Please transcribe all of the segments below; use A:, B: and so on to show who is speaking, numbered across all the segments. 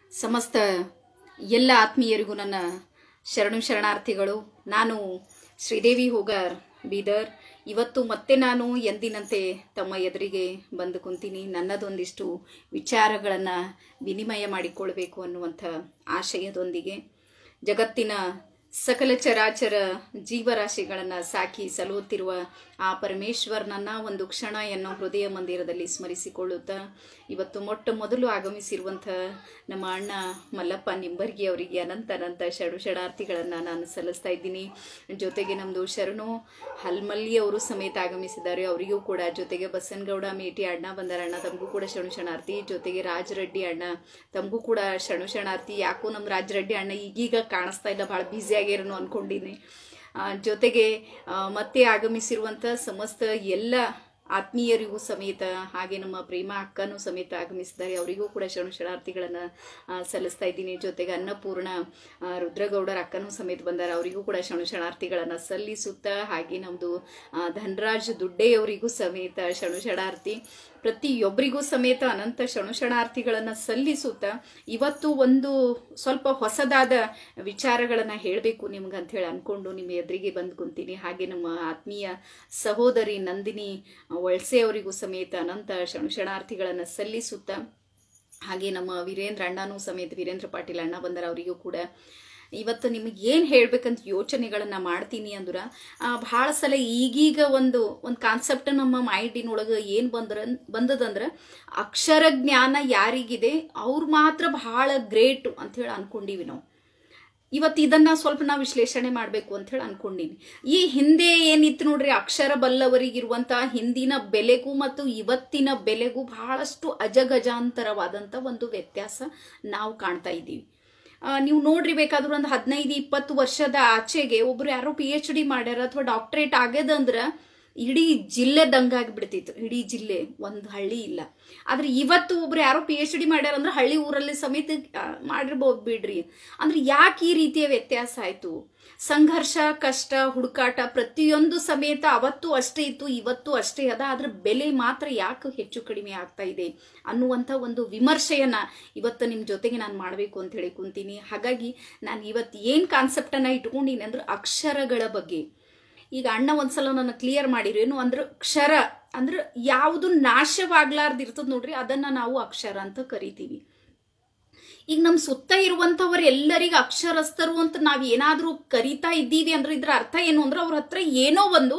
A: ಸಮಸ್ತ ಎಲ್ಲ ಆತ್ಮೀಯರಿಗೂ ನನ್ನ ಶರಣು ಶರಣಾರ್ಥಿಗಳು ನಾನು ಶ್ರೀದೇವಿ ಹೋಗಾರ್ ಬೀದರ್ ಇವತ್ತು ಮತ್ತೆ ನಾನು ಎಂದಿನಂತೆ ತಮ್ಮ ಎದುರಿಗೆ ಬಂದು ಕುಂತೀನಿ ನನ್ನದೊಂದಿಷ್ಟು ವಿಚಾರಗಳನ್ನು ವಿನಿಮಯ ಮಾಡಿಕೊಳ್ಬೇಕು ಅನ್ನುವಂಥ ಆಶಯದೊಂದಿಗೆ ಜಗತ್ತಿನ ಸಕಲ ಚರಾಚರ ಜೀವರಾಶಿಗಳನ್ನು ಸಾಕಿ ಸಲುಹುತ್ತಿರುವ ಆ ಪರಮೇಶ್ವರನನ್ನ ಒಂದು ಕ್ಷಣ ಎನ್ನೋ ಹೃದಯ ಮಂದಿರದಲ್ಲಿ ಸ್ಮರಿಸಿಕೊಳ್ಳುತ್ತಾ ಇವತ್ತು ಮೊಟ್ಟ ಮೊದಲು ಆಗಮಿಸಿರುವಂಥ ನಮ್ಮ ಅಣ್ಣ ಮಲ್ಲಪ್ಪ ನಿಂಬರ್ಗಿ ಅವರಿಗೆ ಅನಂತ ಅನಂತ ಶರಣು ಶರಣಾರ್ಥಿಗಳನ್ನು ನಾನು ಸಲ್ಲಿಸ್ತಾ ಇದ್ದೀನಿ ಜೊತೆಗೆ ನಮ್ಮದು ಶರಣು ಹಲ್ಮಲ್ಲಿ ಅವರು ಸಮೇತ ಆಗಮಿಸಿದ್ದಾರೆ ಅವರಿಗೂ ಕೂಡ ಜೊತೆಗೆ ಬಸನಗೌಡ ಮೇಟಿ ಅಣ್ಣ ಬಂದಾರ ಅಣ್ಣ ತಮಗೂ ಕೂಡ ಶರಣು ಶರಣಾರ್ಥಿ ಜೊತೆಗೆ ರಾಜ್ ರೆಡ್ಡಿ ಅಣ್ಣ ತಮಗೂ ಕೂಡ ಶರಣು ಶರಣಾರ್ಥಿ ಯಾಕೋ ನಮ್ಮ ರಾಜ್ ರೆಡ್ಡಿ ಅಣ್ಣ ಈಗೀಗ ಕಾಣಿಸ್ತಾ ಇಲ್ಲ ಭಾಳ ಬ್ಯುಸಿ ಆಗ್ಯಾರನು ಅನ್ಕೊಂಡಿನಿ ಆ, ಜೊತೆಗೆ ಆ, ಮತ್ತೆ ಆಗಮಿಸಿರುವಂಥ ಸಮಸ್ತ ಎಲ್ಲ ಆತ್ಮೀಯರಿಗೂ ಸಮೇತ ಹಾಗೆ ನಮ್ಮ ಪ್ರೇಮ ಅಕ್ಕನೂ ಸಮೇತ ಆಗಮಿಸಿದ್ದಾರೆ ಅವರಿಗೂ ಕೂಡ ಶರಣು ಶರಣಾರ್ಥಿಗಳನ್ನು ಸಲ್ಲಿಸ್ತಾ ಇದ್ದೀನಿ ಜೊತೆಗೆ ಅನ್ನಪೂರ್ಣ ಆ, ರುದ್ರಗೌಡರ ಅಕ್ಕನೂ ಸಮೇತ ಬಂದ್ದಾರೆ ಅವರಿಗೂ ಕೂಡ ಶರಣು ಶರಣಾರ್ಥಿಗಳನ್ನು ಸಲ್ಲಿಸುತ್ತಾ ಹಾಗೆ ನಮ್ಮದು ಧನರಾಜ್ ದುಡ್ಡೆಯವರಿಗೂ ಸಮೇತ ಶರಣು ಶರಣಾರ್ಥಿ ಪ್ರತಿಯೊಬ್ಬರಿಗೂ ಸಮೇತ ಅನಂತ ಶರಣು ಶರಣಾರ್ಥಿಗಳನ್ನು ಸಲ್ಲಿಸುತ್ತಾ ಇವತ್ತು ಒಂದು ಸ್ವಲ್ಪ ಹೊಸದಾದ ವಿಚಾರಗಳನ್ನು ಹೇಳಬೇಕು ನಿಮ್ಗೆ ಅಂತ ಹೇಳಿ ಅನ್ಕೊಂಡು ನಿಮ್ಮ ಎದುರಿಗೆ ಬಂದು ಕುಂತೀನಿ ಹಾಗೆ ನಮ್ಮ ಆತ್ಮೀಯ ಸಹೋದರಿ ನಂದಿನಿ ವಳ್ಸೆ ಅವರಿಗೂ ಸಮೇತ ಅನಂತ ಶರಣು ಶರಣಾರ್ಥಿಗಳನ್ನು ಸಲ್ಲಿಸುತ್ತಾ ಹಾಗೆ ನಮ್ಮ ವೀರೇಂದ್ರ ಅಣ್ಣನೂ ಸಮೇತ ವೀರೇಂದ್ರ ಪಾಟೀಲ್ ಅಣ್ಣ ಬಂದರ ಅವರಿಗೂ ಕೂಡ ಇವತ್ತು ನಿಮಗೆ ಏನು ಹೇಳ್ಬೇಕಂತ ಯೋಚನೆಗಳನ್ನು ಮಾಡ್ತೀನಿ ಅಂದ್ರೆ ಭಾಳ ಸಲ ಈಗೀಗ ಒಂದು ಒಂದು ಕಾನ್ಸೆಪ್ಟ್ ನಮ್ಮ ಮೈಂಡಿನೊಳಗೆ ಏನು ಬಂದ್ರ ಬಂದದಂದ್ರೆ ಅಕ್ಷರ ಜ್ಞಾನ ಯಾರಿಗಿದೆ ಅವ್ರು ಮಾತ್ರ ಭಾಳ ಗ್ರೇಟು ಅಂಥೇಳಿ ಅನ್ಕೊಂಡೀವಿ ನಾವು ಇವತ್ತು ಇದನ್ನ ಸ್ವಲ್ಪ ನಾವು ವಿಶ್ಲೇಷಣೆ ಮಾಡಬೇಕು ಅಂತ ಹೇಳಿ ಅನ್ಕೊಂಡೀನಿ ಈ ಹಿಂದೆ ಏನಿತ್ತು ನೋಡ್ರಿ ಅಕ್ಷರ ಬಲ್ಲವರಿಗಿರುವಂತಹ ಹಿಂದಿನ ಬೆಲೆಗೂ ಮತ್ತು ಇವತ್ತಿನ ಬೆಲೆಗೂ ಬಹಳಷ್ಟು ಅಜಗಜಾಂತರವಾದಂಥ ಒಂದು ವ್ಯತ್ಯಾಸ ನಾವು ಕಾಣ್ತಾ ಇದ್ದೀವಿ ಆ, ನೀವು ನೋಡ್ರಿ ಬೇಕಾದ್ರೂ ಒಂದು ಹದಿನೈದು ಇಪ್ಪತ್ತು ವರ್ಷದ ಆಚೆಗೆ ಒಬ್ರು ಯಾರೋ ಪಿ ಎಚ್ ಡಿ ಮಾಡ್ಯಾರ ಅಥವಾ ಡಾಕ್ಟರೇಟ್ ಆಗ್ಯದಂದ್ರ ಇಡೀ ಜಿಲ್ಲೆ ದಂಗಾಗಿ ಬಿಡ್ತಿತ್ತು ಇಡೀ ಜಿಲ್ಲೆ ಒಂದು ಹಳ್ಳಿ ಇಲ್ಲ ಆದ್ರೆ ಇವತ್ತು ಒಬ್ರು ಯಾರೋ ಪಿ ಎಚ್ ಡಿ ಮಾಡ್ಯಾರ ಅಂದ್ರೆ ಹಳ್ಳಿ ಊರಲ್ಲಿ ಸಮೇತ ಆ, ಮಾಡಿರ್ಬೋದು ಬಿಡ್ರಿ ಅಂದ್ರೆ ಯಾಕೆ ಈ ರೀತಿಯ ವ್ಯತ್ಯಾಸ ಆಯ್ತು ಸಂಘರ್ಷ ಕಷ್ಟ ಹುಡುಕಾಟ ಪ್ರತಿಯೊಂದು ಸಮೇತ ಅವತ್ತು ಅಷ್ಟೇ ಇತ್ತು ಇವತ್ತು ಅಷ್ಟೇ ಅದ ಆದ್ರೆ ಬೆಲೆ ಮಾತ್ರ ಯಾಕೆ ಹೆಚ್ಚು ಕಡಿಮೆ ಆಗ್ತಾ ಇದೆ ಅನ್ನುವಂಥ ಒಂದು ವಿಮರ್ಶೆಯನ್ನ ಇವತ್ತು ನಿಮ್ಮ ಜೊತೆಗೆ ನಾನು ಮಾಡಬೇಕು ಅಂತ ಹೇಳಿ ಕುಂತೀನಿ ಹಾಗಾಗಿ ನಾನು ಇವತ್ತು ಏನು ಕಾನ್ಸೆಪ್ಟನ್ನು ಇಟ್ಕೊಂಡಿನಿ ಅಂದ್ರೆ ಅಕ್ಷರಗಳ ಬಗ್ಗೆ ಈಗ ಅಣ್ಣ ಒಂದ್ಸಲ ನನ್ನ ಕ್ಲಿಯರ್ ಮಾಡಿರಿ ಏನು ಅಂದ್ರೆ ಕ್ಷರ ಅಂದ್ರೆ ಯಾವುದು ನಾಶವಾಗ್ಲಾರ್ದಿರ್ತದ ನೋಡ್ರಿ ಅದನ್ನ ನಾವು ಅಕ್ಷರ ಅಂತ ಕರಿತೀವಿ ಈಗ ನಮ್ಮ ಸುತ್ತ ಇರುವಂತವ್ರು ಎಲ್ಲರಿಗೂ ಅಕ್ಷರಸ್ಥರು ಅಂತ ನಾವ್ ಏನಾದ್ರೂ ಕರಿತಾ ಇದ್ದೀವಿ ಅಂದ್ರೆ ಇದ್ರ ಅರ್ಥ ಏನು ಅಂದ್ರೆ ಅವ್ರ ಹತ್ರ ಏನೋ ಒಂದು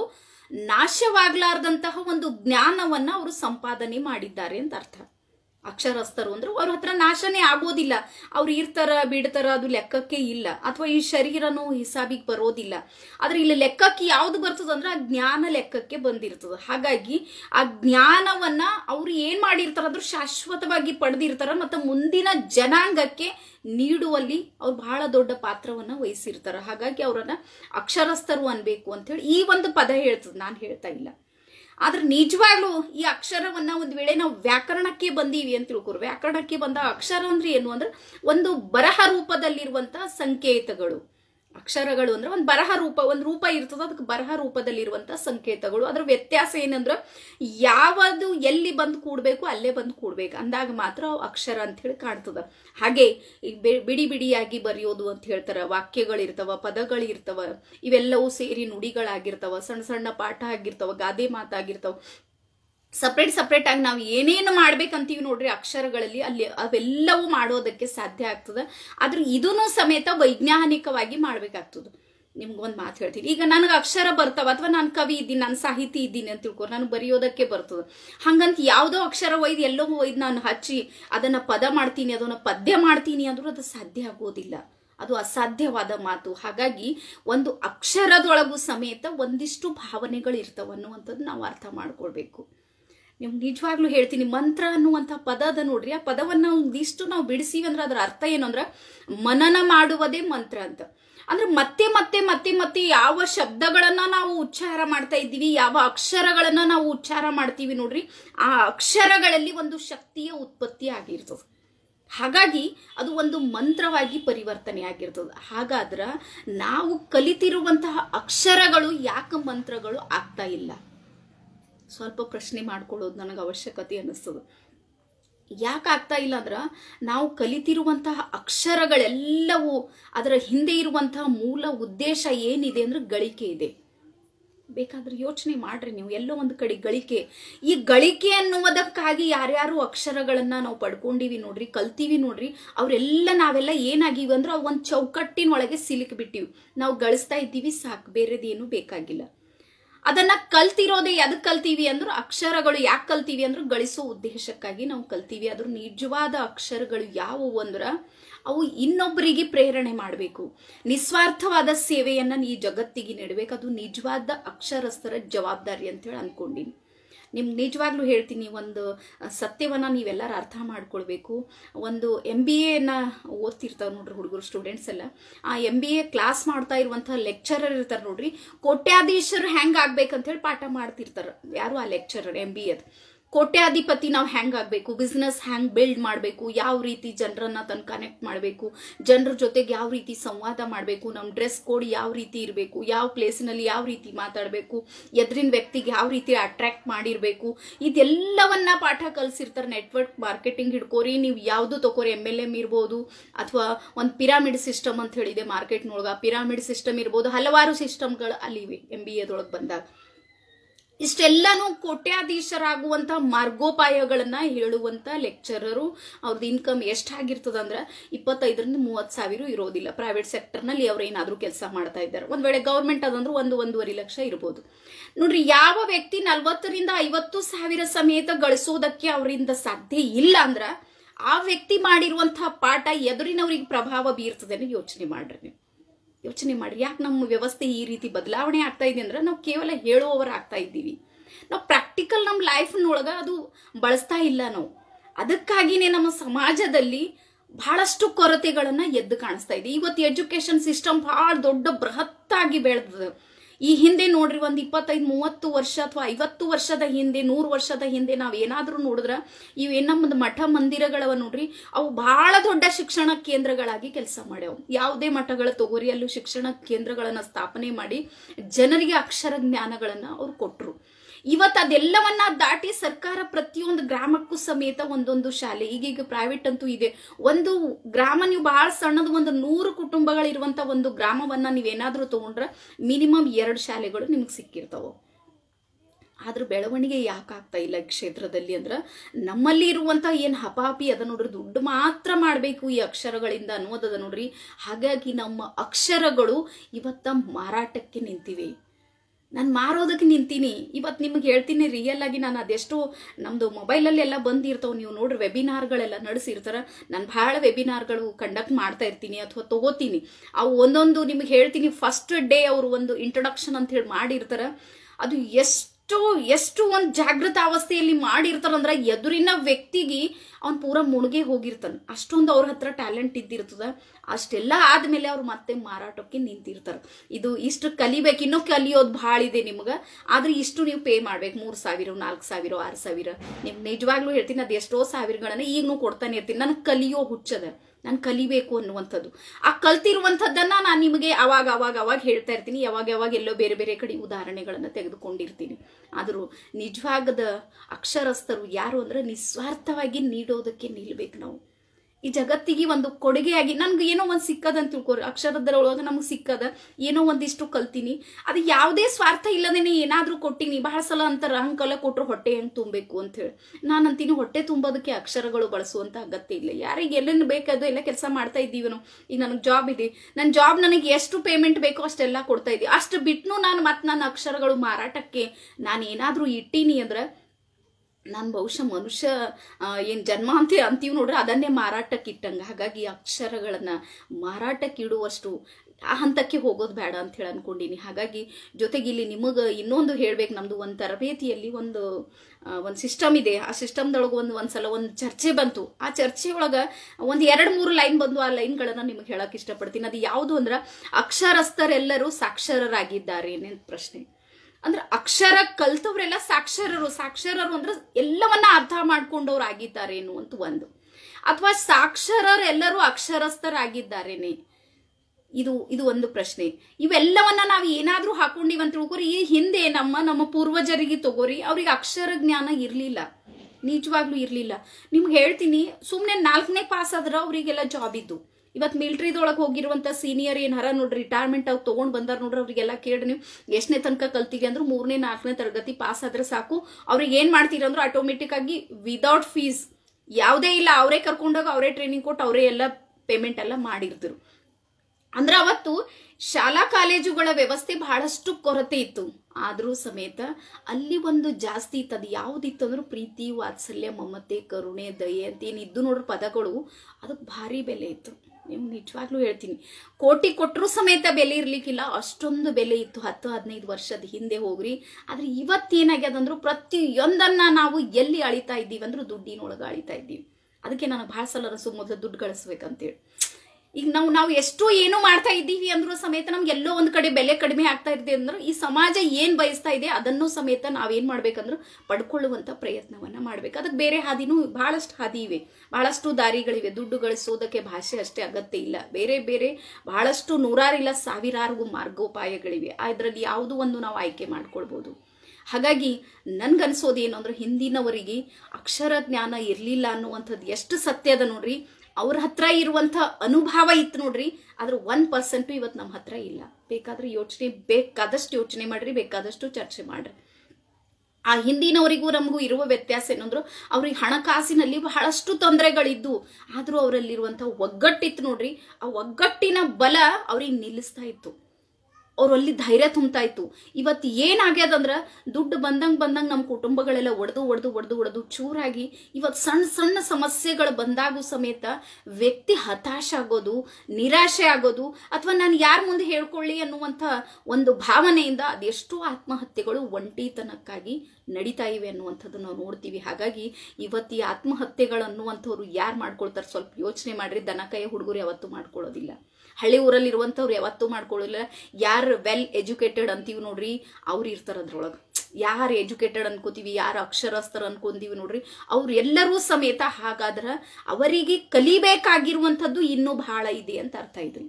A: ನಾಶವಾಗ್ಲಾರ್ದಂತಹ ಒಂದು ಜ್ಞಾನವನ್ನ ಅವರು ಸಂಪಾದನೆ ಮಾಡಿದ್ದಾರೆ ಅಂತ ಅರ್ಥ ಅಕ್ಷರಸ್ಥರು ಅಂದ್ರೆ ಅವ್ರ ಹತ್ರ ನಾಶನೇ ಆಗೋದಿಲ್ಲ ಅವ್ರು ಇರ್ತಾರ ಬಿಡ್ತಾರ ಅದು ಲೆಕ್ಕಕ್ಕೆ ಇಲ್ಲ ಅಥವಾ ಈ ಶರೀರನೂ ಹಿಸಾಬಿಗೆ ಬರೋದಿಲ್ಲ ಆದ್ರೆ ಇಲ್ಲಿ ಲೆಕ್ಕಕ್ಕೆ ಯಾವ್ದು ಬರ್ತದ ಅಂದ್ರೆ ಆ ಜ್ಞಾನ ಲೆಕ್ಕಕ್ಕೆ ಬಂದಿರ್ತದ ಹಾಗಾಗಿ ಆ ಜ್ಞಾನವನ್ನ ಅವ್ರು ಏನ್ ಮಾಡಿರ್ತಾರ ಅದ್ರ ಶಾಶ್ವತವಾಗಿ ಪಡೆದಿರ್ತಾರ ಮತ್ತೆ ಮುಂದಿನ ಜನಾಂಗಕ್ಕೆ ನೀಡುವಲ್ಲಿ ಅವ್ರು ಬಹಳ ದೊಡ್ಡ ಪಾತ್ರವನ್ನ ವಹಿಸಿರ್ತಾರ ಹಾಗಾಗಿ ಅವರನ್ನ ಅಕ್ಷರಸ್ಥರು ಅನ್ಬೇಕು ಅಂತ ಹೇಳಿ ಈ ಒಂದು ಪದ ಹೇಳ್ತದ ನಾನು ಹೇಳ್ತಾ ಇಲ್ಲ ಆದ್ರೆ ನಿಜವಾಗ್ಲೂ ಈ ಅಕ್ಷರವನ್ನ ಒಂದ್ ವೇಳೆ ನಾವು ವ್ಯಾಕರಣಕ್ಕೆ ಬಂದೀವಿ ಅಂತ ತಿಳ್ಕೊರು ವ್ಯಾಕರಣಕ್ಕೆ ಬಂದ ಅಕ್ಷರ ಅಂದ್ರೆ ಏನು ಅಂದ್ರೆ ಒಂದು ಬರಹ ರೂಪದಲ್ಲಿರುವಂತಹ ಸಂಕೇತಗಳು ಅಕ್ಷರಗಳು ಅಂದ್ರೆ ಒಂದು ಬರಹ ರೂಪ ಒಂದು ರೂಪ ಇರ್ತದ ಅದಕ್ಕೆ ಬರಹ ರೂಪದಲ್ಲಿರುವಂತಹ ಸಂಕೇತಗಳು ಅದ್ರ ವ್ಯತ್ಯಾಸ ಏನಂದ್ರೆ ಯಾವುದು ಎಲ್ಲಿ ಬಂದು ಕೂಡ್ಬೇಕು ಅಲ್ಲೇ ಬಂದು ಕೂಡ್ಬೇಕು ಅಂದಾಗ ಮಾತ್ರ ಅವು ಅಕ್ಷರ ಅಂತ ಹೇಳಿ ಕಾಣ್ತದ ಹಾಗೆ ಈ ಬೆ- ಬಿಡಿ ಬಿಡಿಯಾಗಿ ಬರೆಯೋದು ಅಂತ ಹೇಳ್ತಾರ ವಾಕ್ಯಗಳಿರ್ತಾವ ಪದಗಳಿರ್ತಾವ ಇವೆಲ್ಲವೂ ಸೇರಿ ನುಡಿಗಳಾಗಿರ್ತಾವ ಸಣ್ಣ ಸಣ್ಣ ಪಾಠ ಆಗಿರ್ತಾವ ಗಾದೆ ಮಾತಾಗಿರ್ತಾವ ಸಪ್ರೇಟ್ ಸಪ್ರೇಟ್ ಆಗಿ ನಾವು ಏನೇನು ಮಾಡ್ಬೇಕಂತೀವಿ ನೋಡ್ರಿ ಅಕ್ಷರಗಳಲ್ಲಿ ಅಲ್ಲಿ ಅವೆಲ್ಲವೂ ಮಾಡೋದಕ್ಕೆ ಸಾಧ್ಯ ಆಗ್ತದ ಆದ್ರೆ ಇದನ್ನು ಸಮೇತ ವೈಜ್ಞಾನಿಕವಾಗಿ ಮಾಡ್ಬೇಕಾಗ್ತದ ನಿಮ್ಗೊಂದು ಮಾತು ಹೇಳ್ತೀನಿ ಈಗ ನನಗೆ ಅಕ್ಷರ ಬರ್ತಾವ ಅಥವಾ ನಾನು ಕವಿ ಇದ್ದೀನಿ ನಾನು ಸಾಹಿತಿ ಇದ್ದೀನಿ ಅಂತ ತಿಳ್ಕೊ ನಾನು ಬರೆಯೋದಕ್ಕೆ ಬರ್ತದ ಹಂಗಂತ ಯಾವುದೋ ಅಕ್ಷರ ಒಯ್ದು ಎಲ್ಲೋ ಒಯ್ದು ನಾನು ಹಚ್ಚಿ ಅದನ್ನ ಪದ ಮಾಡ್ತೀನಿ ಅದನ್ನ ಪದ್ಯ ಮಾಡ್ತೀನಿ ಅಂದ್ರೂ ಅದು ಸಾಧ್ಯ ಆಗೋದಿಲ್ಲ ಅದು ಅಸಾಧ್ಯವಾದ ಮಾತು ಹಾಗಾಗಿ ಒಂದು ಅಕ್ಷರದೊಳಗೂ ಸಮೇತ ಒಂದಿಷ್ಟು ಭಾವನೆಗಳು ಇರ್ತಾವ ಅನ್ನುವಂಥದ್ದು ನಾವು ಅರ್ಥ ಮಾಡ್ಕೊಳ್ಬೇಕು ನಿಮ್ಗೆ ನಿಜವಾಗ್ಲೂ ಹೇಳ್ತೀನಿ ಮಂತ್ರ ಅನ್ನುವಂಥ ಪದ ಅದ ನೋಡ್ರಿ ಆ ಪದವನ್ನ ಒಂದಿಷ್ಟು ನಾವು ಬಿಡಿಸೀವಿ ಅಂದ್ರೆ ಅದರ ಅರ್ಥ ಏನು ಅಂದ್ರೆ ಮನನ ಮಾಡುವುದೇ ಮಂತ್ರ ಅಂತ ಅಂದ್ರೆ ಮತ್ತೆ ಮತ್ತೆ ಮತ್ತೆ ಮತ್ತೆ ಯಾವ ಶಬ್ದಗಳನ್ನ ನಾವು ಉಚ್ಚಾರ ಮಾಡ್ತಾ ಇದ್ದೀವಿ ಯಾವ ಅಕ್ಷರಗಳನ್ನ ನಾವು ಉಚ್ಚಾರ ಮಾಡ್ತೀವಿ ನೋಡ್ರಿ ಆ ಅಕ್ಷರಗಳಲ್ಲಿ ಒಂದು ಶಕ್ತಿಯ ಉತ್ಪತ್ತಿ ಆಗಿರ್ತದೆ ಹಾಗಾಗಿ ಅದು ಒಂದು ಮಂತ್ರವಾಗಿ ಪರಿವರ್ತನೆ ಆಗಿರ್ತದೆ ಹಾಗಾದ್ರ ನಾವು ಕಲಿತಿರುವಂತಹ ಅಕ್ಷರಗಳು ಯಾಕೆ ಮಂತ್ರಗಳು ಆಗ್ತಾ ಇಲ್ಲ ಸ್ವಲ್ಪ ಪ್ರಶ್ನೆ ಮಾಡ್ಕೊಳ್ಳೋದು ನನಗೆ ಅವಶ್ಯಕತೆ ಅನ್ನಿಸ್ತದೆ ಯಾಕೆ ಆಗ್ತಾ ಇಲ್ಲ ಅಂದ್ರೆ ನಾವು ಕಲಿತಿರುವಂತಹ ಅಕ್ಷರಗಳೆಲ್ಲವೂ ಅದರ ಹಿಂದೆ ಇರುವಂತಹ ಮೂಲ ಉದ್ದೇಶ ಏನಿದೆ ಅಂದ್ರೆ ಗಳಿಕೆ ಇದೆ ಬೇಕಾದ್ರೆ ಯೋಚನೆ ಮಾಡ್ರಿ ನೀವು ಎಲ್ಲೋ ಒಂದು ಕಡೆ ಗಳಿಕೆ ಈ ಗಳಿಕೆ ಅನ್ನುವುದಕ್ಕಾಗಿ ಯಾರ್ಯಾರು ಅಕ್ಷರಗಳನ್ನ ನಾವು ಪಡ್ಕೊಂಡಿವಿ ನೋಡ್ರಿ ಕಲ್ತೀವಿ ನೋಡ್ರಿ ಅವರೆಲ್ಲ ನಾವೆಲ್ಲ ಏನಾಗಿವಿ ಅಂದ್ರೆ ಅವು ಒಂದು ಚೌಕಟ್ಟಿನೊಳಗೆ ಸಿಲುಕಿ ಬಿಟ್ಟಿವಿ ನಾವು ಗಳಿಸ್ತಾ ಇದ್ದೀವಿ ಸಾಕು ಬೇರೆದೇನು ಬೇಕಾಗಿಲ್ಲ ಅದನ್ನ ಕಲ್ತಿರೋದೇ ಎದಕ್ ಕಲ್ತೀವಿ ಅಂದ್ರೆ ಅಕ್ಷರಗಳು ಯಾಕೆ ಕಲ್ತೀವಿ ಅಂದ್ರೆ ಗಳಿಸೋ ಉದ್ದೇಶಕ್ಕಾಗಿ ನಾವು ಕಲ್ತೀವಿ ಅದ್ರ ನಿಜವಾದ ಅಕ್ಷರಗಳು ಯಾವುವು ಅಂದ್ರ ಅವು ಇನ್ನೊಬ್ಬರಿಗೆ ಪ್ರೇರಣೆ ಮಾಡಬೇಕು ನಿಸ್ವಾರ್ಥವಾದ ಸೇವೆಯನ್ನ ಈ ಜಗತ್ತಿಗೆ ನೀಡಬೇಕು ಅದು ನಿಜವಾದ ಅಕ್ಷರಸ್ಥರ ಜವಾಬ್ದಾರಿ ಅಂತೇಳಿ ಅನ್ಕೊಂಡಿನಿ ನಿಮ್ಗೆ ನಿಜವಾಗ್ಲೂ ಹೇಳ್ತೀನಿ ಒಂದು ಸತ್ಯವನ್ನ ನೀವೆಲ್ಲರೂ ಅರ್ಥ ಮಾಡ್ಕೊಳ್ಬೇಕು ಒಂದು ಎಮ್ ಬಿ ಎನ ಓದ್ತಿರ್ತಾವೆ ನೋಡ್ರಿ ಹುಡುಗರು ಸ್ಟೂಡೆಂಟ್ಸ್ ಎಲ್ಲ ಆ ಎಮ್ ಬಿ ಎ ಕ್ಲಾಸ್ ಮಾಡ್ತಾ ಇರುವಂತಹ ಲೆಕ್ಚರರ್ ಇರ್ತಾರೆ ನೋಡ್ರಿ ಕೋಟ್ಯಾಧೀಶರು ಹೆಂಗ್ ಆಗ್ಬೇಕಂತ ಹೇಳಿ ಪಾಠ ಮಾಡ್ತಿರ್ತಾರೆ ಯಾರು ಆ ಲೆಕ್ಚರರ್ ಎಮ್ ಬಿ ಎದ್ ಕೋಟ್ಯಾಧಿಪತಿ ನಾವು ಹೆಂಗ್ ಆಗ್ಬೇಕು ಬಿಸ್ನೆಸ್ ಹ್ಯಾಂಗ್ ಬಿಲ್ಡ್ ಮಾಡಬೇಕು ಯಾವ ರೀತಿ ಜನರನ್ನ ತನ್ ಕನೆಕ್ಟ್ ಮಾಡಬೇಕು ಜನರ ಜೊತೆಗೆ ಯಾವ ರೀತಿ ಸಂವಾದ ಮಾಡಬೇಕು ನಮ್ಮ ಡ್ರೆಸ್ ಕೋಡ್ ಯಾವ ರೀತಿ ಇರಬೇಕು ಯಾವ ಪ್ಲೇಸ್ನಲ್ಲಿ ಯಾವ ರೀತಿ ಮಾತಾಡಬೇಕು ಎದುರಿನ ವ್ಯಕ್ತಿಗೆ ಯಾವ ರೀತಿ ಅಟ್ರಾಕ್ಟ್ ಮಾಡಿರಬೇಕು ಇದೆಲ್ಲವನ್ನ ಪಾಠ ಕಲಿಸಿರ್ತಾರೆ ನೆಟ್ವರ್ಕ್ ಮಾರ್ಕೆಟಿಂಗ್ ಹಿಡ್ಕೋರಿ ನೀವು ಯಾವುದು ತಗೋರಿ ಎಮ್ ಎಲ್ ಎಮ್ ಇರ್ಬೋದು ಅಥವಾ ಒಂದು ಪಿರಾಮಿಡ್ ಸಿಸ್ಟಮ್ ಅಂತ ಹೇಳಿದೆ ಮಾರ್ಕೆಟ್ನೊಳಗೆ ಪಿರಾಮಿಡ್ ಸಿಸ್ಟಮ್ ಇರ್ಬೋದು ಹಲವಾರು ಸಿಸ್ಟಮ್ಗಳು ಅಲ್ಲಿವೆ ಎಂ ಬಿ ಎದೊಳಗೆ ಬಂದಾಗ ಇಷ್ಟೆಲ್ಲಾನು ಕೋಟ್ಯಾಧೀಶರಾಗುವಂತ ಮಾರ್ಗೋಪಾಯಗಳನ್ನ ಹೇಳುವಂತ ಲೆಕ್ಚರರು ಅವ್ರದ್ದು ಇನ್ಕಮ್ ಎಷ್ಟಾಗಿರ್ತದ ಅಂದ್ರೆ ಇಪ್ಪತ್ತೈದರಿಂದ ಮೂವತ್ತು ಸಾವಿರ ಇರೋದಿಲ್ಲ ಪ್ರೈವೇಟ್ ಸೆಕ್ಟರ್ನಲ್ಲಿ ಅವ್ರು ಏನಾದರೂ ಕೆಲಸ ಮಾಡ್ತಾ ಇದ್ದಾರೆ ಒಂದ್ ವೇಳೆ ಗೌರ್ಮೆಂಟ್ ಅದಂದ್ರೆ ಒಂದು ಒಂದೂವರೆ ಲಕ್ಷ ಇರ್ಬೋದು ನೋಡ್ರಿ ಯಾವ ವ್ಯಕ್ತಿ ನಲ್ವತ್ತರಿಂದ ಐವತ್ತು ಸಾವಿರ ಸಮೇತ ಗಳಿಸೋದಕ್ಕೆ ಅವರಿಂದ ಸಾಧ್ಯ ಇಲ್ಲ ಅಂದ್ರ ಆ ವ್ಯಕ್ತಿ ಮಾಡಿರುವಂತಹ ಪಾಠ ಎದುರಿನವ್ರಿಗೆ ಪ್ರಭಾವ ಬೀರ್ತದೆ ಅಂತ ಯೋಚನೆ ಮಾಡ್ರಿ ನೀವು ಯೋಚನೆ ಮಾಡಿ ಯಾಕೆ ನಮ್ಮ ವ್ಯವಸ್ಥೆ ಈ ರೀತಿ ಬದಲಾವಣೆ ಆಗ್ತಾ ಇದೆ ಅಂದ್ರೆ ನಾವು ಕೇವಲ ಹೇಳುವವರು ಆಗ್ತಾ ಇದ್ದೀವಿ ನಾವು ಪ್ರಾಕ್ಟಿಕಲ್ ನಮ್ಮ ಲೈಫ್ನೊಳಗೆ ಅದು ಬಳಸ್ತಾ ಇಲ್ಲ ನಾವು ಅದಕ್ಕಾಗಿನೇ ನಮ್ಮ ಸಮಾಜದಲ್ಲಿ ಬಹಳಷ್ಟು ಕೊರತೆಗಳನ್ನ ಎದ್ದು ಕಾಣಿಸ್ತಾ ಇದೆ ಇವತ್ತು ಎಜುಕೇಶನ್ ಸಿಸ್ಟಮ್ ಬಹಳ ದೊಡ್ಡ ಬೃಹತ್ತಾಗಿ ಬೆಳೆದ ಈ ಹಿಂದೆ ನೋಡ್ರಿ ಒಂದು ಇಪ್ಪತ್ತೈದು ಮೂವತ್ತು ವರ್ಷ ಅಥವಾ ಐವತ್ತು ವರ್ಷದ ಹಿಂದೆ ನೂರು ವರ್ಷದ ಹಿಂದೆ ನಾವು ಏನಾದರೂ ನೋಡಿದ್ರ ಇವು ನಮ್ಮದು ಮಠ ಮಂದಿರಗಳವ ನೋಡ್ರಿ ಅವು ಬಹಳ ದೊಡ್ಡ ಶಿಕ್ಷಣ ಕೇಂದ್ರಗಳಾಗಿ ಕೆಲಸ ಮಾಡ್ಯಾವ ಯಾವುದೇ ಮಠಗಳ ತಗೋರಿ ಅಲ್ಲೂ ಶಿಕ್ಷಣ ಕೇಂದ್ರಗಳನ್ನ ಸ್ಥಾಪನೆ ಮಾಡಿ ಜನರಿಗೆ ಅಕ್ಷರ ಜ್ಞಾನಗಳನ್ನ ಅವ್ರು ಕೊಟ್ರು ಇವತ್ತು ಅದೆಲ್ಲವನ್ನ ದಾಟಿ ಸರ್ಕಾರ ಪ್ರತಿಯೊಂದು ಗ್ರಾಮಕ್ಕೂ ಸಮೇತ ಒಂದೊಂದು ಶಾಲೆ ಈಗೀಗ ಪ್ರೈವೇಟ್ ಅಂತೂ ಇದೆ ಒಂದು ಗ್ರಾಮ ನೀವು ಬಹಳ ಸಣ್ಣದು ಒಂದು ನೂರು ಕುಟುಂಬಗಳಿರುವಂತ ಒಂದು ಗ್ರಾಮವನ್ನ ನೀವೇನಾದ್ರೂ ತಗೊಂಡ್ರೆ ಮಿನಿಮಮ್ ಎರಡು ಶಾಲೆಗಳು ನಿಮ್ಗೆ ಸಿಕ್ಕಿರ್ತಾವ ಆದ್ರ ಬೆಳವಣಿಗೆ ಯಾಕೆ ಆಗ್ತಾ ಇಲ್ಲ ಈ ಕ್ಷೇತ್ರದಲ್ಲಿ ಅಂದ್ರೆ ನಮ್ಮಲ್ಲಿ ಇರುವಂತ ಏನ್ ಹಪಾಪಿ ಅದ ನೋಡ್ರಿ ದುಡ್ಡು ಮಾತ್ರ ಮಾಡಬೇಕು ಈ ಅಕ್ಷರಗಳಿಂದ ಅನ್ನೋದದ ನೋಡ್ರಿ ಹಾಗಾಗಿ ನಮ್ಮ ಅಕ್ಷರಗಳು ಇವತ್ತ ಮಾರಾಟಕ್ಕೆ ನಿಂತಿವೆ ನಾನು ಮಾರೋದಕ್ಕೆ ನಿಂತೀನಿ ಇವತ್ತು ನಿಮ್ಗೆ ಹೇಳ್ತೀನಿ ರಿಯಲ್ ಆಗಿ ನಾನು ಅದೆಷ್ಟು ನಮ್ಮದು ಮೊಬೈಲಲ್ಲಿ ಎಲ್ಲ ಬಂದಿರ್ತಾವೆ ನೀವು ನೋಡ್ರಿ ವೆಬಿನಾರ್ಗಳೆಲ್ಲ ನಡೆಸಿರ್ತಾರೆ ನಾನು ಭಾಳ ವೆಬಿನಾರ್ಗಳು ಕಂಡಕ್ಟ್ ಮಾಡ್ತಾ ಇರ್ತೀನಿ ಅಥವಾ ತಗೋತೀನಿ ಅವು ಒಂದೊಂದು ನಿಮ್ಗೆ ಹೇಳ್ತೀನಿ ಫಸ್ಟ್ ಡೇ ಅವರು ಒಂದು ಇಂಟ್ರೊಡಕ್ಷನ್ ಅಂತ ಹೇಳಿ ಮಾಡಿರ್ತಾರೆ ಅದು ಎಷ್ಟು ಎಷ್ಟು ಒಂದು ಜಾಗೃತ ಅವಸ್ಥೆಯಲ್ಲಿ ಮಾಡಿರ್ತಾರಂದ್ರೆ ಎದುರಿನ ವ್ಯಕ್ತಿಗೆ ಅವ್ನು ಪೂರ ಮುಳುಗೆ ಹೋಗಿರ್ತಾನೆ ಅಷ್ಟೊಂದು ಅವ್ರ ಹತ್ರ ಟ್ಯಾಲೆಂಟ್ ಇದ್ದಿರ್ತದ ಅಷ್ಟೆಲ್ಲ ಆದ್ಮೇಲೆ ಅವ್ರು ಮತ್ತೆ ಮಾರಾಟಕ್ಕೆ ನಿಂತಿರ್ತಾರೆ ಇದು ಇಷ್ಟು ಕಲಿಬೇಕು ಇನ್ನೂ ಕಲಿಯೋದು ಭಾಳ ಇದೆ ನಿಮ್ಗೆ ಆದ್ರೆ ಇಷ್ಟು ನೀವು ಪೇ ಮಾಡ್ಬೇಕು ಮೂರು ಸಾವಿರ ನಾಲ್ಕು ಸಾವಿರ ಆರು ಸಾವಿರ ನಿಮ್ಗೆ ನಿಜವಾಗ್ಲೂ ಹೇಳ್ತೀನಿ ಅದು ಎಷ್ಟೋ ಸಾವಿರಗಳನ್ನ ಈಗಲೂ ಕೊಡ್ತಾನೆ ಇರ್ತೀನಿ ನನಗೆ ಕಲಿಯೋ ಹುಚ್ಚದ ನಾನು ಕಲಿಬೇಕು ಅನ್ನುವಂಥದ್ದು ಆ ಕಲ್ತಿರುವಂಥದ್ದನ್ನ ನಾನು ನಿಮಗೆ ಅವಾಗ ಅವಾಗ ಅವಾಗ ಹೇಳ್ತಾ ಇರ್ತೀನಿ ಯಾವಾಗ ಯಾವಾಗ ಎಲ್ಲೋ ಬೇರೆ ಬೇರೆ ಕಡೆ ಉದಾಹರಣೆಗಳನ್ನು ತೆಗೆದುಕೊಂಡಿರ್ತೀನಿ ಆದರೂ ನಿಜವಾಗದ ಅಕ್ಷರಸ್ಥರು ಯಾರು ಅಂದ್ರೆ ನಿಸ್ವಾರ್ಥವಾಗಿ ನೀಡೋದಕ್ಕೆ ನಿಲ್ಬೇಕು ನಾವು ಈ ಜಗತ್ತಿಗೆ ಒಂದು ಕೊಡುಗೆಯಾಗಿ ನನ್ಗೆ ಏನೋ ಒಂದು ಸಿಕ್ಕದ ಅಂತ ತಿಳ್ಕೊರಿ ಅಕ್ಷರದೊಳಗೆ ನಮ್ಗೆ ಸಿಕ್ಕದ ಏನೋ ಒಂದಿಷ್ಟು ಕಲ್ತೀನಿ ಅದು ಯಾವುದೇ ಸ್ವಾರ್ಥ ಇಲ್ಲದೇನೆ ಏನಾದರೂ ಕೊಟ್ಟಿನಿ ಬಹಳ ಸಲ ಅಂತಾರ ಅಂಕಲ ಕೊಟ್ಟರು ಹೊಟ್ಟೆ ಹೆಂಗೆ ತುಂಬಬೇಕು ಅಂತ ಹೇಳಿ ನಾನು ಅಂತೀನಿ ಹೊಟ್ಟೆ ತುಂಬೋದಕ್ಕೆ ಅಕ್ಷರಗಳು ಬಳಸುವಂತ ಅಗತ್ಯ ಇಲ್ಲ ಯಾರಿಗೆ ಎಲ್ಲೆಲ್ಲಿ ಬೇಕಾದ್ರು ಎಲ್ಲ ಕೆಲಸ ಮಾಡ್ತಾ ಇದ್ದೀವಿ ನಾವು ಈಗ ನನಗೆ ಜಾಬ್ ಇದೆ ನನ್ನ ಜಾಬ್ ನನಗೆ ಎಷ್ಟು ಪೇಮೆಂಟ್ ಬೇಕೋ ಅಷ್ಟೆಲ್ಲ ಕೊಡ್ತಾ ಇದ್ದೀವಿ ಅಷ್ಟು ಬಿಟ್ಟು ನಾನು ಮತ್ತೆ ನನ್ನ ಅಕ್ಷರಗಳು ಮಾರಾಟಕ್ಕೆ ನಾನು ಏನಾದರೂ ಇಟ್ಟೀನಿ ಅಂದ್ರೆ ನಾನು ಬಹುಶಃ ಮನುಷ್ಯ ಏನು ಜನ್ಮ ಅಂತ ಅಂತೀವಿ ನೋಡ್ರಿ ಅದನ್ನೇ ಮಾರಾಟಕ್ಕೆ ಇಟ್ಟಂಗೆ ಹಾಗಾಗಿ ಅಕ್ಷರಗಳನ್ನು ಮಾರಾಟಕ್ಕೆ ಇಡುವಷ್ಟು ಆ ಹಂತಕ್ಕೆ ಹೋಗೋದು ಬೇಡ ಅಂತ ಹೇಳಿ ಅನ್ಕೊಂಡಿನಿ ಹಾಗಾಗಿ ಜೊತೆಗೆ ಇಲ್ಲಿ ನಿಮಗೆ ಇನ್ನೊಂದು ಹೇಳ್ಬೇಕು ನಮ್ದು ಒಂದು ತರಬೇತಿಯಲ್ಲಿ ಒಂದು ಒಂದು ಸಿಸ್ಟಮ್ ಇದೆ ಆ ಸಿಸ್ಟಮ್ದೊಳಗೆ ಒಂದು ಒಂದ್ಸಲ ಒಂದು ಚರ್ಚೆ ಬಂತು ಆ ಚರ್ಚೆ ಒಳಗೆ ಒಂದು ಎರಡು ಮೂರು ಲೈನ್ ಬಂದು ಆ ಲೈನ್ಗಳನ್ನು ನಿಮಗೆ ಹೇಳಕ್ ಇಷ್ಟಪಡ್ತೀನಿ ಅದು ಯಾವುದು ಅಂದ್ರೆ ಅಕ್ಷರಸ್ಥರೆಲ್ಲರೂ ಸಾಕ್ಷರರಾಗಿದ್ದಾರೆ ಅಂತ ಪ್ರಶ್ನೆ ಅಂದ್ರೆ ಅಕ್ಷರ ಕಲ್ತವ್ರೆಲ್ಲ ಸಾಕ್ಷರರು ಸಾಕ್ಷರರು ಅಂದ್ರೆ ಎಲ್ಲವನ್ನ ಅರ್ಥ ಮಾಡ್ಕೊಂಡವ್ರು ಆಗಿದ್ದಾರೇನು ಅಂತ ಒಂದು ಅಥವಾ ಸಾಕ್ಷರರೆಲ್ಲರೂ ಅಕ್ಷರಸ್ಥರಾಗಿದ್ದಾರೇನೆ ಇದು ಇದು ಒಂದು ಪ್ರಶ್ನೆ ಇವೆಲ್ಲವನ್ನ ನಾವು ಏನಾದ್ರೂ ಹಾಕೊಂಡಿವಿ ಅಂತ ತಿಳ್ಕೊರಿ ಈ ಹಿಂದೆ ನಮ್ಮ ನಮ್ಮ ಪೂರ್ವಜರಿಗೆ ತಗೋರಿ ಅವ್ರಿಗೆ ಅಕ್ಷರ ಜ್ಞಾನ ಇರ್ಲಿಲ್ಲ ನಿಜವಾಗ್ಲೂ ಇರಲಿಲ್ಲ ನಿಮ್ಗೆ ಹೇಳ್ತೀನಿ ಸುಮ್ಮನೆ ನಾಲ್ಕನೇ ಪಾಸ್ ಆದ್ರೆ ಅವರಿಗೆಲ್ಲ ಜಾಬ್ ಇದ್ದು ಇವತ್ತು ಮಿಲ್ಟ್ರಿದೊಳಗೆ ಹೋಗಿರುವಂಥ ಸೀನಿಯರ್ ಏನು ಹರ ನೋಡ್ರಿ ರಿಟೈರ್ಮೆಂಟ್ ಅವ್ರು ತೊಗೊಂಡು ಬಂದಾರ ನೋಡ್ರಿ ಅವ್ರಿಗೆಲ್ಲ ಕೇಳಿ ನೀವು ಎಷ್ಟನೇ ತನಕ ಕಲ್ತೀವಿ ಅಂದ್ರೆ ಮೂರನೇ ನಾಲ್ಕನೇ ತರಗತಿ ಪಾಸ್ ಆದ್ರೆ ಸಾಕು ಅವ್ರಿಗೆ ಏನು ಮಾಡ್ತೀರಿ ಅಂದ್ರೆ ಆಟೋಮೆಟಿಕ್ ಆಗಿ ವಿದೌಟ್ ಫೀಸ್ ಯಾವುದೇ ಇಲ್ಲ ಅವರೇ ಕರ್ಕೊಂಡೋಗಿ ಅವರೇ ಟ್ರೈನಿಂಗ್ ಕೊಟ್ಟು ಅವರೇ ಎಲ್ಲ ಪೇಮೆಂಟ್ ಎಲ್ಲ ಮಾಡಿರ್ತಿರು ಅಂದ್ರೆ ಅವತ್ತು ಶಾಲಾ ಕಾಲೇಜುಗಳ ವ್ಯವಸ್ಥೆ ಬಹಳಷ್ಟು ಕೊರತೆ ಇತ್ತು ಆದರೂ ಸಮೇತ ಅಲ್ಲಿ ಒಂದು ಜಾಸ್ತಿ ಇತ್ತು ಅದು ಯಾವುದಿತ್ತು ಅಂದ್ರೆ ಪ್ರೀತಿ ವಾತ್ಸಲ್ಯ ಮಮತೆ ಕರುಣೆ ದಯೆ ಅಂತ ಏನಿದ್ದು ನೋಡ್ರಿ ಪದಗಳು ಅದಕ್ಕೆ ಭಾರಿ ಬೆಲೆ ಇತ್ತು ನೀವು ನಿಜವಾಗ್ಲೂ ಹೇಳ್ತೀನಿ ಕೋಟಿ ಕೊಟ್ಟರು ಸಮೇತ ಬೆಲೆ ಇರ್ಲಿಕ್ಕಿಲ್ಲ ಅಷ್ಟೊಂದು ಬೆಲೆ ಇತ್ತು ಹತ್ತು ಹದಿನೈದು ವರ್ಷದ ಹಿಂದೆ ಹೋಗ್ರಿ ಆದ್ರೆ ಇವತ್ತೇನಾಗ್ಯದಂದ್ರು ಪ್ರತಿಯೊಂದನ್ನ ನಾವು ಎಲ್ಲಿ ಅಳಿತಾ ಇದ್ದೀವಿ ಅಂದ್ರೆ ದುಡ್ಡಿನೊಳಗೆ ಅಳಿತಾ ಇದ್ದೀವಿ ಅದಕ್ಕೆ ನಾನು ಭಾಳ ಸಲ ಅನಿಸು ಮೊದಲು ದುಡ್ಡು ಗಳಿಸ್ಬೇಕಂತೇಳಿ ಈಗ ನಾವು ನಾವು ಎಷ್ಟು ಏನು ಮಾಡ್ತಾ ಇದ್ದೀವಿ ಅಂದ್ರೂ ಸಮೇತ ನಮ್ಗೆ ಎಲ್ಲೋ ಒಂದ್ ಕಡೆ ಬೆಲೆ ಕಡಿಮೆ ಆಗ್ತಾ ಇದೆ ಅಂದ್ರೆ ಈ ಸಮಾಜ ಏನ್ ಬಯಸ್ತಾ ಇದೆ ಅದನ್ನು ಸಮೇತ ನಾವೇನ್ ಮಾಡ್ಬೇಕಂದ್ರೆ ಪಡ್ಕೊಳ್ಳುವಂತ ಪ್ರಯತ್ನವನ್ನ ಮಾಡ್ಬೇಕು ಅದಕ್ಕೆ ಬೇರೆ ಹಾದಿನೂ ಬಹಳಷ್ಟು ಹಾದಿ ಇವೆ ಬಹಳಷ್ಟು ದಾರಿಗಳಿವೆ ದುಡ್ಡು ಗಳಿಸೋದಕ್ಕೆ ಭಾಷೆ ಅಷ್ಟೇ ಅಗತ್ಯ ಇಲ್ಲ ಬೇರೆ ಬೇರೆ ಬಹಳಷ್ಟು ನೂರಾರಿಲ್ಲ ಸಾವಿರಾರು ಮಾರ್ಗೋಪಾಯಗಳಿವೆ ಅದರಲ್ಲಿ ಯಾವುದೋ ಒಂದು ನಾವು ಆಯ್ಕೆ ಮಾಡ್ಕೊಳ್ಬೋದು ಹಾಗಾಗಿ ನನ್ಗನ್ಸೋದು ಏನು ಅಂದ್ರೆ ಹಿಂದಿನವರಿಗೆ ಅಕ್ಷರ ಜ್ಞಾನ ಇರಲಿಲ್ಲ ಅನ್ನುವಂಥದ್ದು ಎಷ್ಟು ಸತ್ಯ ಅದ ನೋಡ್ರಿ ಅವ್ರ ಹತ್ರ ಇರುವಂಥ ಅನುಭವ ಇತ್ತು ನೋಡ್ರಿ ಆದ್ರೆ ಒನ್ ಪರ್ಸೆಂಟು ಇವತ್ತು ನಮ್ಮ ಹತ್ರ ಇಲ್ಲ ಬೇಕಾದ್ರೆ ಯೋಚನೆ ಬೇಕಾದಷ್ಟು ಯೋಚನೆ ಮಾಡ್ರಿ ಬೇಕಾದಷ್ಟು ಚರ್ಚೆ ಮಾಡ್ರಿ ಆ ಹಿಂದಿನವರಿಗೂ ನಮಗೂ ಇರುವ ವ್ಯತ್ಯಾಸ ಏನಂದ್ರು ಅವ್ರಿಗೆ ಹಣಕಾಸಿನಲ್ಲಿ ಬಹಳಷ್ಟು ತೊಂದರೆಗಳಿದ್ದು ಆದರೂ ಅವರಲ್ಲಿರುವಂಥ ಒಗ್ಗಟ್ಟಿತ್ತು ನೋಡ್ರಿ ಆ ಒಗ್ಗಟ್ಟಿನ ಬಲ ಅವ್ರಿಗೆ ನಿಲ್ಲಿಸ್ತಾ ಇತ್ತು ಅವ್ರಲ್ಲಿ ಧೈರ್ಯ ತುಂಬ್ತಾ ಇತ್ತು ಇವತ್ತು ಏನಾಗ್ಯದಂದ್ರ ದುಡ್ಡು ಬಂದಂಗ್ ಬಂದಂಗ್ ನಮ್ಮ ಕುಟುಂಬಗಳೆಲ್ಲ ಒಡೆದು ಒಡೆದು ಒಡೆದು ಒಡೆದು ಚೂರಾಗಿ ಇವತ್ತು ಸಣ್ಣ ಸಣ್ಣ ಸಮಸ್ಯೆಗಳು ಬಂದಾಗೂ ಸಮೇತ ವ್ಯಕ್ತಿ ಹತಾಶ ಆಗೋದು ನಿರಾಶೆ ಆಗೋದು ಅಥವಾ ನಾನು ಯಾರ ಮುಂದೆ ಹೇಳ್ಕೊಳ್ಳಿ ಅನ್ನುವಂಥ ಒಂದು ಭಾವನೆಯಿಂದ ಅದೆಷ್ಟೋ ಆತ್ಮಹತ್ಯೆಗಳು ಒಂಟಿತನಕ್ಕಾಗಿ ನಡೀತಾ ಇವೆ ಅನ್ನುವಂಥದ್ದು ನಾವು ನೋಡ್ತೀವಿ ಹಾಗಾಗಿ ಇವತ್ತು ಈ ಆತ್ಮಹತ್ಯೆಗಳು ಅನ್ನುವಂಥವ್ರು ಯಾರು ಮಾಡ್ಕೊಳ್ತಾರೆ ಸ್ವಲ್ಪ ಯೋಚನೆ ಮಾಡ್ರಿ ದನ ಕೈ ಹುಡುಗರು ಯಾವತ್ತೂ ಮಾಡ್ಕೊಳ್ಳೋದಿಲ್ಲ ಹಳ್ಳಿ ಊರಲ್ಲಿರುವಂಥವ್ರು ಯಾವತ್ತೂ ಮಾಡ್ಕೊಳ್ಳಿಲ್ಲ ಯಾರು ವೆಲ್ ಎಜುಕೇಟೆಡ್ ಅಂತೀವಿ ನೋಡ್ರಿ ಅವ್ರು ಇರ್ತಾರ ಅದ್ರೊಳಗೆ ಯಾರು ಎಜುಕೇಟೆಡ್ ಅನ್ಕೋತೀವಿ ಯಾರು ಅಕ್ಷರಸ್ಥರು ಅನ್ಕೊಂತೀವಿ ನೋಡ್ರಿ ಅವ್ರು ಎಲ್ಲರೂ ಸಮೇತ ಹಾಗಾದ್ರೆ ಅವರಿಗೆ ಕಲಿಬೇಕಾಗಿರುವಂಥದ್ದು ಇನ್ನೂ ಬಹಳ ಇದೆ ಅಂತ ಅರ್ಥ ಇದ್ರಿ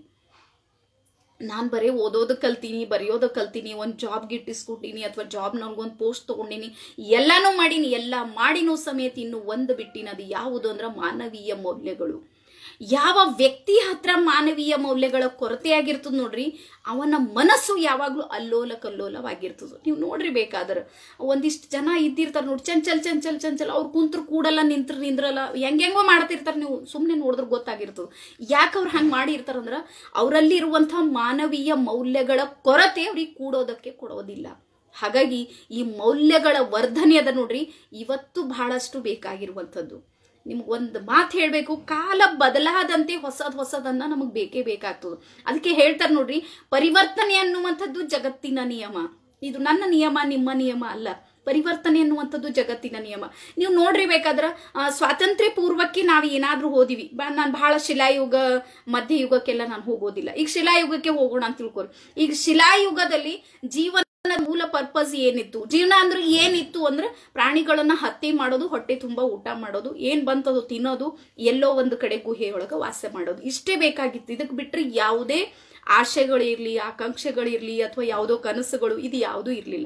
A: ನಾನು ಬರೀ ಓದೋದು ಕಲ್ತೀನಿ ಬರೆಯೋದು ಕಲ್ತೀನಿ ಒಂದು ಜಾಬ್ ಗಿಟ್ಟಿಸ್ಕೊಟ್ಟಿನಿ ಅಥವಾ ಜಾಬ್ ನನಗೊಂದು ಪೋಸ್ಟ್ ತೊಗೊಂಡಿನಿ ಎಲ್ಲಾನು ಮಾಡೀನಿ ಎಲ್ಲ ಮಾಡಿನೂ ಸಮೇತ ಇನ್ನು ಒಂದು ಬಿಟ್ಟಿನದು ಯಾವುದು ಅಂದ್ರೆ ಮಾನವೀಯ ಮೌಲ್ಯಗಳು ಯಾವ ವ್ಯಕ್ತಿ ಹತ್ರ ಮಾನವೀಯ ಮೌಲ್ಯಗಳ ಕೊರತೆ ಆಗಿರ್ತದ ನೋಡ್ರಿ ಅವನ ಮನಸ್ಸು ಯಾವಾಗಲೂ ಅಲ್ಲೋಲ ಕಲ್ಲೋಲವಾಗಿರ್ತದ ನೀವು ನೋಡ್ರಿ ಬೇಕಾದ್ರೆ ಒಂದಿಷ್ಟು ಜನ ಇದ್ದಿರ್ತಾರೆ ನೋಡಿ ಚಂಚಲ್ ಚಂಚಲ್ ಚಂಚಲ್ ಅವ್ರು ಕುಂತ್ರು ಕೂಡಲ್ಲ ನಿಂತ್ರು ನಿಂದ್ರಲ್ಲ ಹೆಂಗೆಂಗೋ ಮಾಡ್ತಿರ್ತಾರೆ ನೀವು ಸುಮ್ಮನೆ ನೋಡಿದ್ರೆ ಗೊತ್ತಾಗಿರ್ತದೆ ಯಾಕೆ ಅವ್ರು ಹಂಗೆ ಮಾಡಿರ್ತಾರಂದ್ರೆ ಅವರಲ್ಲಿರುವಂಥ ಮಾನವೀಯ ಮೌಲ್ಯಗಳ ಕೊರತೆ ಅವ್ರಿಗೆ ಕೂಡೋದಕ್ಕೆ ಕೊಡೋದಿಲ್ಲ ಹಾಗಾಗಿ ಈ ಮೌಲ್ಯಗಳ ವರ್ಧನೆ ಅದ ನೋಡ್ರಿ ಇವತ್ತು ಬಹಳಷ್ಟು ಬೇಕಾಗಿರುವಂಥದ್ದು ನಿಮ್ಗೊಂದು ಮಾತು ಹೇಳಬೇಕು ಕಾಲ ಬದಲಾದಂತೆ ಹೊಸದ್ ಹೊಸದನ್ನ ನಮಗೆ ಬೇಕೇ ಬೇಕಾಗ್ತದೆ ಅದಕ್ಕೆ ಹೇಳ್ತಾರೆ ನೋಡ್ರಿ ಪರಿವರ್ತನೆ ಅನ್ನುವಂಥದ್ದು ಜಗತ್ತಿನ ನಿಯಮ ಇದು ನನ್ನ ನಿಯಮ ನಿಮ್ಮ ನಿಯಮ ಅಲ್ಲ ಪರಿವರ್ತನೆ ಅನ್ನುವಂಥದ್ದು ಜಗತ್ತಿನ ನಿಯಮ ನೀವು ನೋಡ್ರಿ ಬೇಕಾದ್ರೆ ಆ, ಸ್ವಾತಂತ್ರ್ಯ ಪೂರ್ವಕ್ಕೆ ನಾವು ಏನಾದ್ರೂ ಹೋದಿವಿ ನಾನು ಬಹಳ ಶಿಲಾಯುಗ ಮಧ್ಯಯುಗಕ್ಕೆಲ್ಲ ನಾನು ಹೋಗೋದಿಲ್ಲ ಈಗ ಶಿಲಾಯುಗಕ್ಕೆ ಹೋಗೋಣ ಅಂತ ತಿಳ್ಕೊರಿ ಈಗ ಶಿಲಾಯುಗದಲ್ಲಿ ಜೀವನ ಮೂಲ ಪರ್ಪಸ್ ಏನಿತ್ತು ಜೀವನ ಅಂದ್ರೆ ಏನಿತ್ತು ಅಂದ್ರೆ ಪ್ರಾಣಿಗಳನ್ನ ಹತ್ಯೆ ಮಾಡೋದು ಹೊಟ್ಟೆ ತುಂಬಾ ಊಟ ಮಾಡೋದು ಏನ್ ಬಂತದು ತಿನ್ನೋದು ಎಲ್ಲೋ ಒಂದು ಕಡೆ ಗುಹೆಯೊಳಗ ವಾಸ ಮಾಡೋದು ಇಷ್ಟೇ ಬೇಕಾಗಿತ್ತು ಇದಕ್ಕೆ ಬಿಟ್ರೆ ಯಾವುದೇ ಆಶೆಗಳಿರ್ಲಿ ಆಕಾಂಕ್ಷೆಗಳಿರ್ಲಿ ಅಥವಾ ಯಾವುದೋ ಕನಸುಗಳು ಇದು ಯಾವುದೂ ಇರಲಿಲ್ಲ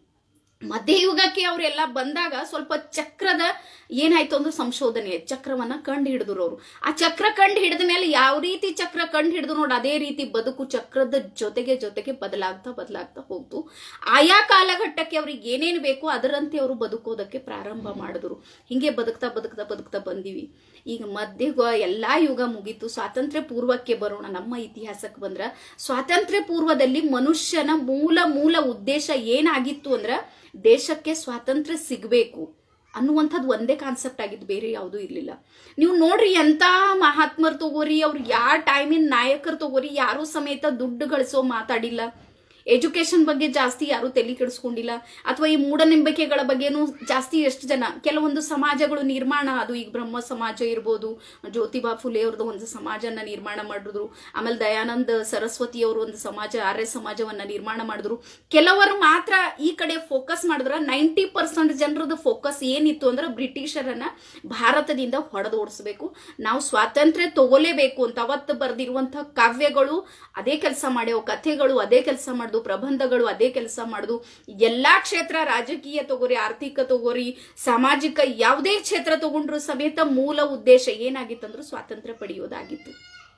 A: ಮಧ್ಯಯುಗಕ್ಕೆ ಅವರೆಲ್ಲ ಬಂದಾಗ ಸ್ವಲ್ಪ ಚಕ್ರದ ಏನಾಯ್ತು ಅಂದ್ರೆ ಸಂಶೋಧನೆ ಚಕ್ರವನ್ನ ಕಂಡು ಹಿಡಿದ್ರು ಅವರು ಆ ಚಕ್ರ ಕಂಡು ಹಿಡಿದ ಮೇಲೆ ಯಾವ ರೀತಿ ಚಕ್ರ ಕಂಡು ಹಿಡಿದು ನೋಡಿ ಅದೇ ರೀತಿ ಬದುಕು ಚಕ್ರದ ಜೊತೆಗೆ ಜೊತೆಗೆ ಬದಲಾಗ್ತಾ ಬದಲಾಗ್ತಾ ಹೋಗ್ತು ಆಯಾ ಕಾಲಘಟ್ಟಕ್ಕೆ ಅವ್ರಿಗೆ ಏನೇನು ಬೇಕು ಅದರಂತೆ ಅವರು ಬದುಕೋದಕ್ಕೆ ಪ್ರಾರಂಭ ಮಾಡಿದ್ರು ಹಿಂಗೆ ಬದುಕ್ತಾ ಬದುಕ್ತಾ ಬದುಕ್ತಾ ಬಂದಿವಿ ಈಗ ಮಧ್ಯಯುಗ ಎಲ್ಲಾ ಯುಗ ಮುಗೀತು ಸ್ವಾತಂತ್ರ್ಯ ಪೂರ್ವಕ್ಕೆ ಬರೋಣ ನಮ್ಮ ಇತಿಹಾಸಕ್ಕೆ ಬಂದ್ರ ಸ್ವಾತಂತ್ರ್ಯ ಪೂರ್ವದಲ್ಲಿ ಮನುಷ್ಯನ ಮೂಲ ಮೂಲ ಉದ್ದೇಶ ಏನಾಗಿತ್ತು ಅಂದ್ರ ದೇಶಕ್ಕೆ ಸ್ವಾತಂತ್ರ್ಯ ಸಿಗಬೇಕು ಅನ್ನುವಂಥದ್ದು ಒಂದೇ ಕಾನ್ಸೆಪ್ಟ್ ಆಗಿದ್ದು ಬೇರೆ ಯಾವುದೂ ಇರಲಿಲ್ಲ ನೀವು ನೋಡ್ರಿ ಎಂತ ಮಹಾತ್ಮರು ತಗೋರಿ ಅವ್ರು ಯಾವ ಟೈಮಿನ ನಾಯಕರು ತಗೋರಿ ಯಾರೂ ಸಮೇತ ದುಡ್ಡು ಗಳಿಸೋ ಮಾತಾಡಿಲ್ಲ ಎಜುಕೇಶನ್ ಬಗ್ಗೆ ಜಾಸ್ತಿ ಯಾರು ತಲೆ ಕೆಡಿಸ್ಕೊಂಡಿಲ್ಲ ಅಥವಾ ಈ ಮೂಢನಂಬಿಕೆಗಳ ಬಗ್ಗೆನೂ ಜಾಸ್ತಿ ಎಷ್ಟು ಜನ ಕೆಲವೊಂದು ಸಮಾಜಗಳು ನಿರ್ಮಾಣ ಅದು ಈಗ ಬ್ರಹ್ಮ ಸಮಾಜ ಇರ್ಬೋದು ಜ್ಯೋತಿಬಾ ಫುಲೆ ಅವ್ರದ್ದು ಒಂದು ಸಮಾಜನ ನಿರ್ಮಾಣ ಮಾಡಿದ್ರು ಆಮೇಲೆ ದಯಾನಂದ ಸರಸ್ವತಿ ಅವರು ಒಂದು ಸಮಾಜ ಆರ್ಯ ಸಮಾಜವನ್ನ ನಿರ್ಮಾಣ ಮಾಡಿದ್ರು ಕೆಲವರು ಮಾತ್ರ ಈ ಕಡೆ ಫೋಕಸ್ ಮಾಡಿದ್ರ ನೈಂಟಿ ಪರ್ಸೆಂಟ್ ಜನರದ್ದು ಫೋಕಸ್ ಏನಿತ್ತು ಅಂದ್ರೆ ಬ್ರಿಟಿಷರನ್ನ ಭಾರತದಿಂದ ಹೊಡೆದೋಡಿಸ್ಬೇಕು ನಾವು ಸ್ವಾತಂತ್ರ್ಯ ತಗೋಲೇಬೇಕು ಅಂತ ಅವತ್ತು ಬರೆದಿರುವಂತಹ ಕಾವ್ಯಗಳು ಅದೇ ಕೆಲಸ ಮಾಡ್ಯಾವ ಕಥೆಗಳು ಅದೇ ಕೆಲಸ ಮಾಡ್ದು ಪ್ರಬಂಧಗಳು ಅದೇ ಕೆಲಸ ಮಾಡುದು ಎಲ್ಲಾ ಕ್ಷೇತ್ರ ರಾಜಕೀಯ ತಗೋರಿ ಆರ್ಥಿಕ ತಗೋರಿ ಸಾಮಾಜಿಕ ಯಾವುದೇ ಕ್ಷೇತ್ರ ತಗೊಂಡ್ರು ಸಮೇತ ಮೂಲ ಉದ್ದೇಶ ಏನಾಗಿತ್ತಂದ್ರು ಸ್ವಾತಂತ್ರ್ಯ ಪಡೆಯೋದಾಗಿತ್ತು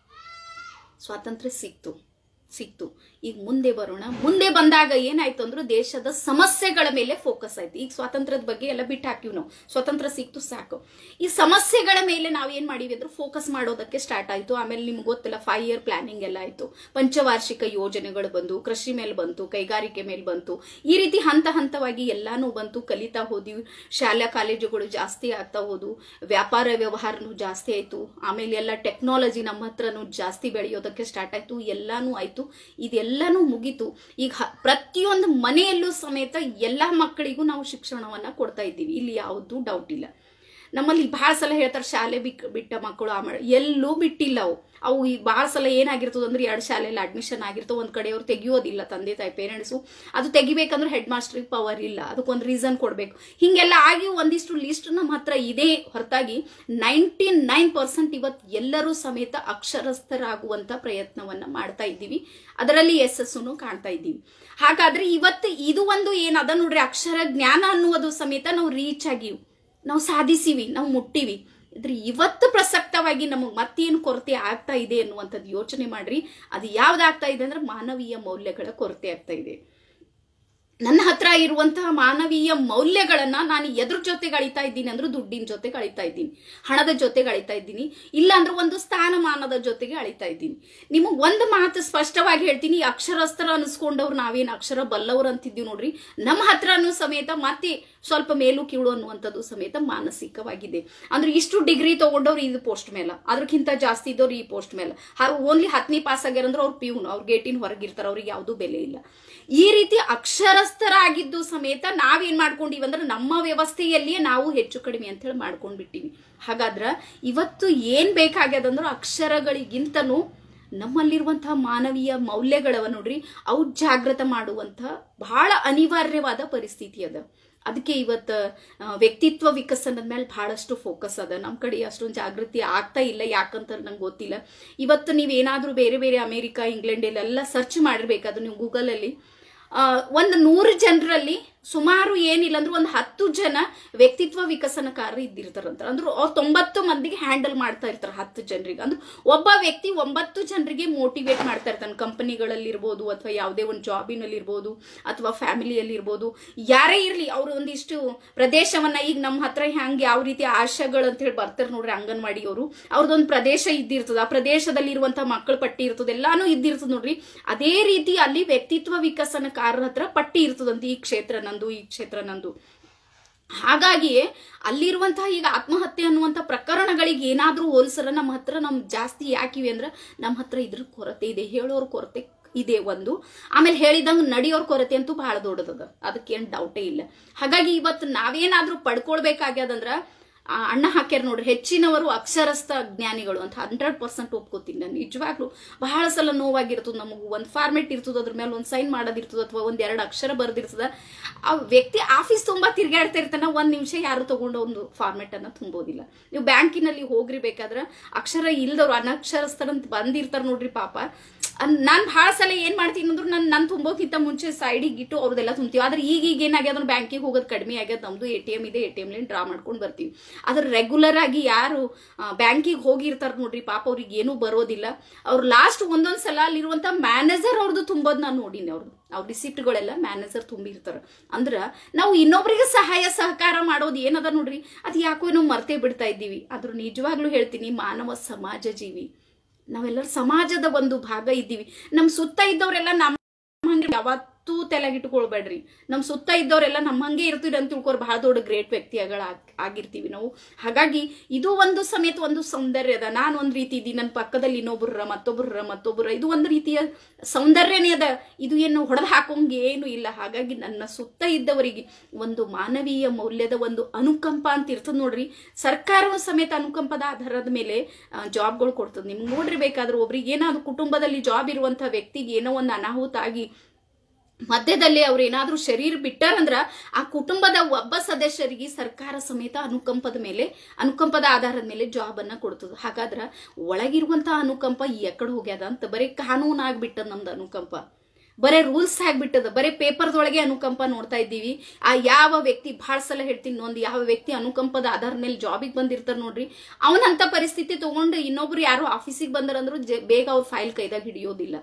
A: ಸ್ವಾತಂತ್ರ್ಯ ಸಿಕ್ತು ಸಿಕ್ತು ಈಗ ಮುಂದೆ ಬರೋಣ ಮುಂದೆ ಬಂದಾಗ ಏನಾಯ್ತು ಅಂದ್ರೆ ದೇಶದ ಸಮಸ್ಯೆಗಳ ಮೇಲೆ ಫೋಕಸ್ ಆಯ್ತು ಈಗ ಸ್ವಾತಂತ್ರ್ಯದ ಬಗ್ಗೆ ಎಲ್ಲ ಬಿಟ್ಟು ಹಾಕಿವಿ ನಾವು ಸ್ವಾತಂತ್ರ್ಯ ಸಿಕ್ತು ಸಾಕು ಈ ಸಮಸ್ಯೆಗಳ ಮೇಲೆ ನಾವು ಏನ್ ಮಾಡಿವಿ ಅಂದ್ರೆ ಫೋಕಸ್ ಮಾಡೋದಕ್ಕೆ ಸ್ಟಾರ್ಟ್ ಆಯ್ತು ಆಮೇಲೆ ನಿಮ್ಗೆ ಗೊತ್ತಿಲ್ಲ ಫೈವ್ ಇಯರ್ ಪ್ಲಾನಿಂಗ್ ಎಲ್ಲ ಆಯ್ತು ಪಂಚವಾರ್ಷಿಕ ಯೋಜನೆಗಳು ಬಂದು ಕೃಷಿ ಮೇಲೆ ಬಂತು ಕೈಗಾರಿಕೆ ಮೇಲೆ ಬಂತು ಈ ರೀತಿ ಹಂತ ಹಂತವಾಗಿ ಎಲ್ಲಾನು ಬಂತು ಕಲಿತಾ ಹೋದಿವಿ ಶಾಲಾ ಕಾಲೇಜುಗಳು ಜಾಸ್ತಿ ಆಗ್ತಾ ಹೋದು ವ್ಯಾಪಾರ ವ್ಯವಹಾರನು ಜಾಸ್ತಿ ಆಯ್ತು ಆಮೇಲೆ ಎಲ್ಲ ಟೆಕ್ನಾಲಜಿ ನಮ್ಮ ಹತ್ರನು ಜಾಸ್ತಿ ಬೆಳೆಯೋದಕ್ಕೆ ಸ್ಟಾರ್ಟ್ ಆಯ್ತು ಎಲ್ಲಾನು ಆಯ್ತು ಇದೆಲ್ಲಾನು ಮುಗೀತು ಈಗ ಹ- ಪ್ರತಿಯೊಂದು ಮನೆಯಲ್ಲೂ ಸಮೇತ ಎಲ್ಲಾ ಮಕ್ಕಳಿಗೂ ನಾವು ಶಿಕ್ಷಣವನ್ನ ಕೊಡ್ತಾ ಇದ್ದೀವಿ ಇಲ್ಲಿ ಯಾವುದು ಡೌಟ್ ಇಲ್ಲ ನಮ್ಮಲ್ಲಿ ಬಹಳ ಸಲ ಹೇಳ್ತಾರೆ ಶಾಲೆ ಬಿಕ್ ಬಿಟ್ಟ ಮಕ್ಕಳು ಆಮೇಲೆ ಎಲ್ಲೂ ಬಿಟ್ಟಿಲ್ಲ ಅವು ಅವು ಈ ಬಹಳ ಸಲ ಏನಾಗಿರ್ತದೆ ಅಂದ್ರೆ ಎರಡು ಶಾಲೆಯಲ್ಲಿ ಅಡ್ಮಿಷನ್ ಆಗಿರ್ತವೆ ಒಂದ್ ಕಡೆ ಅವ್ರು ತೆಗಿಯೋದಿಲ್ಲ ತಂದೆ ತಾಯಿ ಪೇರೆಂಟ್ಸು ಅದು ತೆಗಿಬೇಕಂದ್ರೆ ಹೆಡ್ ಮಾಸ್ಟ್ರಿಗೆ ಪವರ್ ಇಲ್ಲ ಅದಕ್ಕೊಂದು ರೀಸನ್ ಕೊಡಬೇಕು ಹಿಂಗೆಲ್ಲ ಆಗಿ ಒಂದಿಷ್ಟು ಲಿಸ್ಟ್ ನಮ್ಮ ಹತ್ರ ಇದೆ ಹೊರತಾಗಿ ನೈಂಟಿ ನೈನ್ ಪರ್ಸೆಂಟ್ ಇವತ್ತು ಎಲ್ಲರೂ ಸಮೇತ ಅಕ್ಷರಸ್ಥರಾಗುವಂತ ಪ್ರಯತ್ನವನ್ನ ಮಾಡ್ತಾ ಇದ್ದೀವಿ ಅದರಲ್ಲಿ ಯಶಸ್ಸನ್ನು ಕಾಣ್ತಾ ಇದ್ದೀವಿ ಹಾಗಾದ್ರೆ ಇವತ್ತು ಇದು ಒಂದು ಏನದ ನೋಡ್ರಿ ಅಕ್ಷರ ಜ್ಞಾನ ಅನ್ನುವುದು ಸಮೇತ ನಾವು ರೀಚ್ ಆಗಿವಿ ನಾವು ಸಾಧಿಸಿವಿ ನಾವು ಮುಟ್ಟಿವಿ ಇದ್ರೆ ಇವತ್ತು ಪ್ರಸಕ್ತವಾಗಿ ನಮಗೆ ಮತ್ತೇನು ಕೊರತೆ ಆಗ್ತಾ ಇದೆ ಅನ್ನುವಂಥದ್ದು ಯೋಚನೆ ಮಾಡ್ರಿ ಅದು ಯಾವ್ದಾಗ್ತಾ ಇದೆ ಅಂದ್ರೆ ಮಾನವೀಯ ಮೌಲ್ಯಗಳ ಕೊರತೆ ಆಗ್ತಾ ಇದೆ ನನ್ನ ಹತ್ರ ಇರುವಂತಹ ಮಾನವೀಯ ಮೌಲ್ಯಗಳನ್ನ ನಾನು ಎದ್ರ ಜೊತೆಗೆ ಅಳಿತಾ ಇದ್ದೀನಿ ಅಂದ್ರೆ ದುಡ್ಡಿನ ಜೊತೆಗೆ ಅಳಿತಾ ಇದ್ದೀನಿ ಹಣದ ಜೊತೆಗೆ ಅಳಿತಾ ಇದ್ದೀನಿ ಇಲ್ಲ ಅಂದ್ರೆ ಒಂದು ಸ್ಥಾನಮಾನದ ಜೊತೆಗೆ ಅಳಿತಾ ಇದ್ದೀನಿ ನಿಮಗೆ ಒಂದು ಮಾತು ಸ್ಪಷ್ಟವಾಗಿ ಹೇಳ್ತೀನಿ ಈ ಅಕ್ಷರಸ್ಥರ ಅನಿಸ್ಕೊಂಡವ್ರು ನಾವೇನು ಅಕ್ಷರ ಬಲ್ಲವ್ರು ಅಂತಿದ್ದೀವಿ ನೋಡ್ರಿ ನಮ್ಮ ಹತ್ರನೂ ಸಮೇತ ಮತ್ತೆ ಸ್ವಲ್ಪ ಮೇಲು ಕೀಳು ಅನ್ನುವಂಥದ್ದು ಸಮೇತ ಮಾನಸಿಕವಾಗಿದೆ ಅಂದ್ರೆ ಇಷ್ಟು ಡಿಗ್ರಿ ತಗೊಂಡವ್ರು ಇದು ಪೋಸ್ಟ್ ಮೇಲೆ ಅದಕ್ಕಿಂತ ಜಾಸ್ತಿ ಇದ್ದವ್ರು ಈ ಪೋಸ್ಟ್ ಮೇಲೆ ಓನ್ಲಿ ಹತ್ತನೇ ಪಾಸ್ ಆಗ್ಯಾರ ಅಂದ್ರೆ ಅವ್ರು ಪ್ಯೂನ್ ಅವ್ರ ಗೇಟಿನ ಹೊರಗಿರ್ತಾರೆ ಅವ್ರಿಗೆ ಯಾವುದೂ ಬೆಲೆ ಇಲ್ಲ ಈ ರೀತಿ ಅಕ್ಷರಸ್ಥರಾಗಿದ್ದು ಸಮೇತ ನಾವೇನ್ ಮಾಡ್ಕೊಂಡಿವಿ ಅಂದ್ರೆ ನಮ್ಮ ವ್ಯವಸ್ಥೆಯಲ್ಲಿಯೇ ನಾವು ಹೆಚ್ಚು ಕಡಿಮೆ ಅಂತ ಹೇಳಿ ಮಾಡ್ಕೊಂಡ್ಬಿಟ್ಟಿವಿ ಹಾಗಾದ್ರ ಇವತ್ತು ಏನ್ ಬೇಕಾಗ್ಯದಂದ್ರೆ ಅಕ್ಷರಗಳಿಗಿಂತನೂ ನಮ್ಮಲ್ಲಿರುವಂತಹ ಮಾನವೀಯ ಮೌಲ್ಯಗಳವ ನೋಡ್ರಿ ಅವು ಜಾಗೃತ ಮಾಡುವಂತಹ ಬಹಳ ಅನಿವಾರ್ಯವಾದ ಪರಿಸ್ಥಿತಿ ಅದ ಅದಕ್ಕೆ ಇವತ್ತು ಆ, ವ್ಯಕ್ತಿತ್ವ ವಿಕಸನದ ಮೇಲೆ ಬಹಳಷ್ಟು ಫೋಕಸ್ ಅದ ನಮ್ಮ ಕಡೆ ಅಷ್ಟೊಂದು ಜಾಗೃತಿ ಆಗ್ತಾ ಇಲ್ಲ ಯಾಕಂತ ನಂಗೆ ಗೊತ್ತಿಲ್ಲ ಇವತ್ತು ನೀವೇನಾದ್ರೂ ಬೇರೆ ಬೇರೆ ಅಮೇರಿಕ ಇಂಗ್ಲೆಂಡ್ ಎಲ್ಲ ಸರ್ಚ್ ಮಾಡಿರ್ಬೇಕಾದ್ರೆ ನೀವು ಗೂಗಲಲ್ಲಿ ಒಂದು ನೂರು ಜನರಲ್ಲಿ ಸುಮಾರು ಏನಿಲ್ಲ ಅಂದ್ರೆ ಒಂದು ಹತ್ತು ಜನ ವ್ಯಕ್ತಿತ್ವ ವಿಕಸನಕಾರರು ಇದ್ದಿರ್ತಾರಂತ ಅಂದ್ರೆ ಅವ್ರು ತೊಂಬತ್ತು ಮಂದಿಗೆ ಹ್ಯಾಂಡಲ್ ಮಾಡ್ತಾ ಇರ್ತಾರೆ ಹತ್ತು ಜನರಿಗೆ ಅಂದ್ರೆ ಒಬ್ಬ ವ್ಯಕ್ತಿ ಒಂಬತ್ತು ಜನರಿಗೆ ಮೋಟಿವೇಟ್ ಮಾಡ್ತಾ ಇರ್ತಾನೆ ಕಂಪನಿಗಳಲ್ಲಿ ಇರ್ಬೋದು ಅಥವಾ ಯಾವುದೇ ಒಂದು ಜಾಬಿನಲ್ಲಿ ಇರ್ಬೋದು ಅಥವಾ ಫ್ಯಾಮಿಲಿಯಲ್ಲಿ ಇರ್ಬೋದು ಯಾರೇ ಇರಲಿ ಅವರು ಒಂದಿಷ್ಟು ಪ್ರದೇಶವನ್ನ ಈಗ ನಮ್ಮ ಹತ್ರ ಹ್ಯಾಂಗ್ ಯಾವ ರೀತಿ ಆಶಾಗಳು ಅಂತ ಹೇಳಿ ಬರ್ತಾರೆ ನೋಡ್ರಿ ಅಂಗನವಾಡಿ ಅವರು ಅವ್ರದ್ದೊಂದು ಪ್ರದೇಶ ಇದ್ದಿರ್ತದ ಆ ಪ್ರದೇಶದಲ್ಲಿ ಇರುವಂತಹ ಮಕ್ಕಳ ಪಟ್ಟಿ ಇರ್ತದೆ ಎಲ್ಲಾನು ಇದ್ದಿರ್ತದ ನೋಡ್ರಿ ಅದೇ ರೀತಿ ಅಲ್ಲಿ ವ್ಯಕ್ತಿತ್ವ ವಿಕಸನಕಾರರ ಹತ್ರ ಪಟ್ಟಿ ಇರ್ತದಂತೆ ಈ ಕ್ಷೇತ್ರ ನಂದು ಈ ಕ್ಷೇತ್ರ ನಂದು ಹಾಗಾಗಿ ಅಲ್ಲಿರುವಂತಹ ಈಗ ಆತ್ಮಹತ್ಯೆ ಅನ್ನುವಂಥ ಪ್ರಕರಣಗಳಿಗೆ ಏನಾದ್ರೂ ಹೋಲಿಸರ ನಮ್ಮ ಹತ್ರ ನಮ್ ಜಾಸ್ತಿ ಯಾಕಿವೆ ಅಂದ್ರೆ ನಮ್ಮ ಹತ್ರ ಇದ್ರ ಕೊರತೆ ಇದೆ ಹೇಳೋರ್ ಕೊರತೆ ಇದೆ ಒಂದು ಆಮೇಲೆ ಹೇಳಿದಂಗೆ ನಡೆಯೋರ್ ಕೊರತೆ ಅಂತೂ ಬಹಳ ದೊಡ್ಡದದ ಅದಕ್ಕೇನು ಡೌಟೇ ಇಲ್ಲ ಹಾಗಾಗಿ ಇವತ್ತು ನಾವೇನಾದ್ರೂ ಪಡ್ಕೊಳ್ಬೇಕಾಗ್ಯದಂದ್ರ ಆ ಅಣ್ಣ ಹಾಕ್ಯಾರ ನೋಡ್ರಿ ಹೆಚ್ಚಿನವರು ಅಕ್ಷರಸ್ಥ ಜ್ಞಾನಿಗಳು ಅಂತ ಹಂಡ್ರೆಡ್ ಪರ್ಸೆಂಟ್ ಒಪ್ಕೋತೀನಿ ನಾನು ನಿಜವಾಗ್ಲೂ ಬಹಳ ಸಲ ನೋವಾಗಿರ್ತದೆ ನಮಗೂ ಒಂದು ಫಾರ್ಮೆಟ್ ಇರ್ತದೆ ಅದ್ರ ಮೇಲೆ ಒಂದು ಸೈನ್ ಮಾಡೋದಿರ್ತದೆ ಅಥವಾ ಒಂದ್ ಎರಡು ಅಕ್ಷರ ಬರ್ದಿರ್ತದ ಆ ವ್ಯಕ್ತಿ ಆಫೀಸ್ ತುಂಬಾ ತಿರ್ಗಾಡ್ತಾ ಇರ್ತಾನ ಒಂದ್ ನಿಮಿಷ ಯಾರು ತಗೊಂಡು ಒಂದು ಫಾರ್ಮೆಟ್ ಅನ್ನ ತುಂಬೋದಿಲ್ಲ ನೀವು ಬ್ಯಾಂಕಿನಲ್ಲಿ ಹೋಗ್ರಿ ಬೇಕಾದ್ರೆ ಅಕ್ಷರ ಇಲ್ದವ್ರು ಅನಕ್ಷರಸ್ಥರಂತ ಬಂದಿರ್ತಾರ ನೋಡ್ರಿ ಪಾಪ ನಾನು ಭಾಳ ಸಲ ಏನ್ ಮಾಡ್ತೀನಿ ಅಂದ್ರೆ ನಾನು ನಾನು ತುಂಬೋಕ್ಕಿಂತ ಮುಂಚೆ ಸೈಡಿಗೆ ಇಟ್ಟು ಅವ್ರದೆಲ್ಲ ತುಂಬ್ತೀವಿ ಆದ್ರೆ ಈಗ ಈಗ ಏನಾಗ್ಯದ ಅಂದ್ರೆ ಬ್ಯಾಂಕಿಗೆ ಹೋಗೋದು ಕಡಿಮೆ ಆಗ್ಯದ ನಮ್ದು ಎ ಟಿ ಎಮ್ ಇದೆ ಎ ಟಿ ಎಮ್ಲಿ ಡ್ರಾ ಮಾಡ್ಕೊಂಡು ಬರ್ತೀವಿ ಆದ್ರೆ ರೆಗ್ಯುಲರ್ ಆಗಿ ಯಾರು ಬ್ಯಾಂಕಿಗೆ ಹೋಗಿರ್ತಾರ ನೋಡ್ರಿ ಪಾಪ ಅವ್ರಿಗೆ ಏನೂ ಬರೋದಿಲ್ಲ ಅವ್ರು ಲಾಸ್ಟ್ ಒಂದೊಂದ್ ಸಲ ಅಲ್ಲಿರುವಂತ ಮ್ಯಾನೇಜರ್ ಅವ್ರದ್ದು ತುಂಬೋದ್ ನಾನು ನೋಡಿನಿ ಅವ್ರದ್ದು ಅವ್ರ ರಿಸಿಪ್ಟ್ಗಳೆಲ್ಲ ಮ್ಯಾನೇಜರ್ ತುಂಬಿರ್ತಾರ ಅಂದ್ರ ನಾವು ಇನ್ನೊಬ್ರಿಗೆ ಸಹಾಯ ಸಹಕಾರ ಮಾಡೋದು ಏನದ ನೋಡ್ರಿ ಅದು ಯಾಕೋ ನಾವು ಮರ್ತೇ ಬಿಡ್ತಾ ಇದ್ದೀವಿ ಆದ್ರೂ ನಿಜವಾಗ್ಲೂ ಹೇಳ್ತೀನಿ ಮಾನವ ಸಮಾಜ ಜೀವಿ ನಾವೆಲ್ಲರೂ ಸಮಾಜದ ಒಂದು ಭಾಗ ಇದ್ದೀವಿ ನಮ್ಮ ಸುತ್ತ ಇದ್ದವರೆಲ್ಲ ನಮ್ಮ ಹಂಗೆ ಯಾವತ್ತೂ ತಲೆಗಿಟ್ಕೊಳ್ಬೇಡ್ರಿ ನಮ್ಮ ಸುತ್ತ ಇದ್ದವರೆಲ್ಲ ನಮ್ಮ ಹಂಗೆ ಇರ್ತೀರಿ ಅಂತ ತಿಳ್ಕೊರ್ ಬಹಳ ದೊಡ್ಡ ಗ್ರೇಟ್ ವ್ಯಕ್ತಿಗಳ ಆಗಿರ್ತೀವಿ ನಾವು ಹಾಗಾಗಿ ಇದು ಒಂದು ಸಮೇತ ಒಂದು ಸೌಂದರ್ಯ ಅದ ನಾನು ಒಂದ್ ರೀತಿ ಇದ್ದೀನಿ ನನ್ನ ಪಕ್ಕದಲ್ಲಿ ಇನ್ನೊಬ್ರ ಮತ್ತೊಬ್ರ ಮತ್ತೊಬ್ರ ಇದು ಒಂದು ರೀತಿಯ ಸೌಂದರ್ಯನೇ ಅದ ಇದು ಏನು ಹೊಡೆದು ಹಾಕೋಂಗೆ ಏನು ಇಲ್ಲ ಹಾಗಾಗಿ ನನ್ನ ಸುತ್ತ ಇದ್ದವರಿಗೆ ಒಂದು ಮಾನವೀಯ ಮೌಲ್ಯದ ಒಂದು ಅನುಕಂಪ ಅಂತ ಇರ್ತದ ನೋಡ್ರಿ ಸರ್ಕಾರವು ಸಮೇತ ಅನುಕಂಪದ ಆಧಾರದ ಮೇಲೆ ಜಾಬ್ಗಳು ಕೊಡ್ತದೆ ನಿಮ್ಗೆ ನೋಡ್ರಿ ಬೇಕಾದ್ರೆ ಒಬ್ರಿಗೆ ಏನಾದ್ರು ಕುಟುಂಬದಲ್ಲಿ ಜಾಬ್ ಇರುವಂತ ವ್ಯಕ್ತಿಗೆ ಏನೋ ಒಂದು ಅನಾಹುತ ಆಗಿ ಮಧ್ಯದಲ್ಲಿ ಅವ್ರು ಏನಾದ್ರೂ ಶರೀರ ಬಿಟ್ಟಾರಂದ್ರ ಆ ಕುಟುಂಬದ ಒಬ್ಬ ಸದಸ್ಯರಿಗೆ ಸರ್ಕಾರ ಸಮೇತ ಅನುಕಂಪದ ಮೇಲೆ ಅನುಕಂಪದ ಆಧಾರದ ಮೇಲೆ ಜಾಬ್ ಅನ್ನ ಕೊಡ್ತದ ಹಾಗಾದ್ರ ಒಳಗಿರುವಂತಹ ಅನುಕಂಪ ಎಕಡೆ ಹೋಗ್ಯದ ಅಂತ ಬರೀ ಕಾನೂನು ಆಗ್ಬಿಟ್ಟದ ನಮ್ದು ಅನುಕಂಪ ಬರೇ ರೂಲ್ಸ್ ಆಗ್ಬಿಟ್ಟದ ಬರೇ ಪೇಪರ್ದೊಳಗೆ ಅನುಕಂಪ ನೋಡ್ತಾ ಇದ್ದೀವಿ ಆ ಯಾವ ವ್ಯಕ್ತಿ ಭಾಳ ಸಲ ಹೇಳ್ತೀನಿ ಒಂದು ಯಾವ ವ್ಯಕ್ತಿ ಅನುಕಂಪದ ಆಧಾರದ ಮೇಲೆ ಜಾಬಿಗೆ ಬಂದಿರ್ತಾರೆ ನೋಡ್ರಿ ಅವನಂತ ಪರಿಸ್ಥಿತಿ ತಗೊಂಡು ಇನ್ನೊಬ್ರು ಯಾರು ಆಫೀಸಿಗೆ ಬಂದರಂದ್ರು ಜ- ಬೇಗ ಅವ್ರ ಫೈಲ್ ಕೈದಾಗ ಹಿಡಿಯೋದಿಲ್ಲ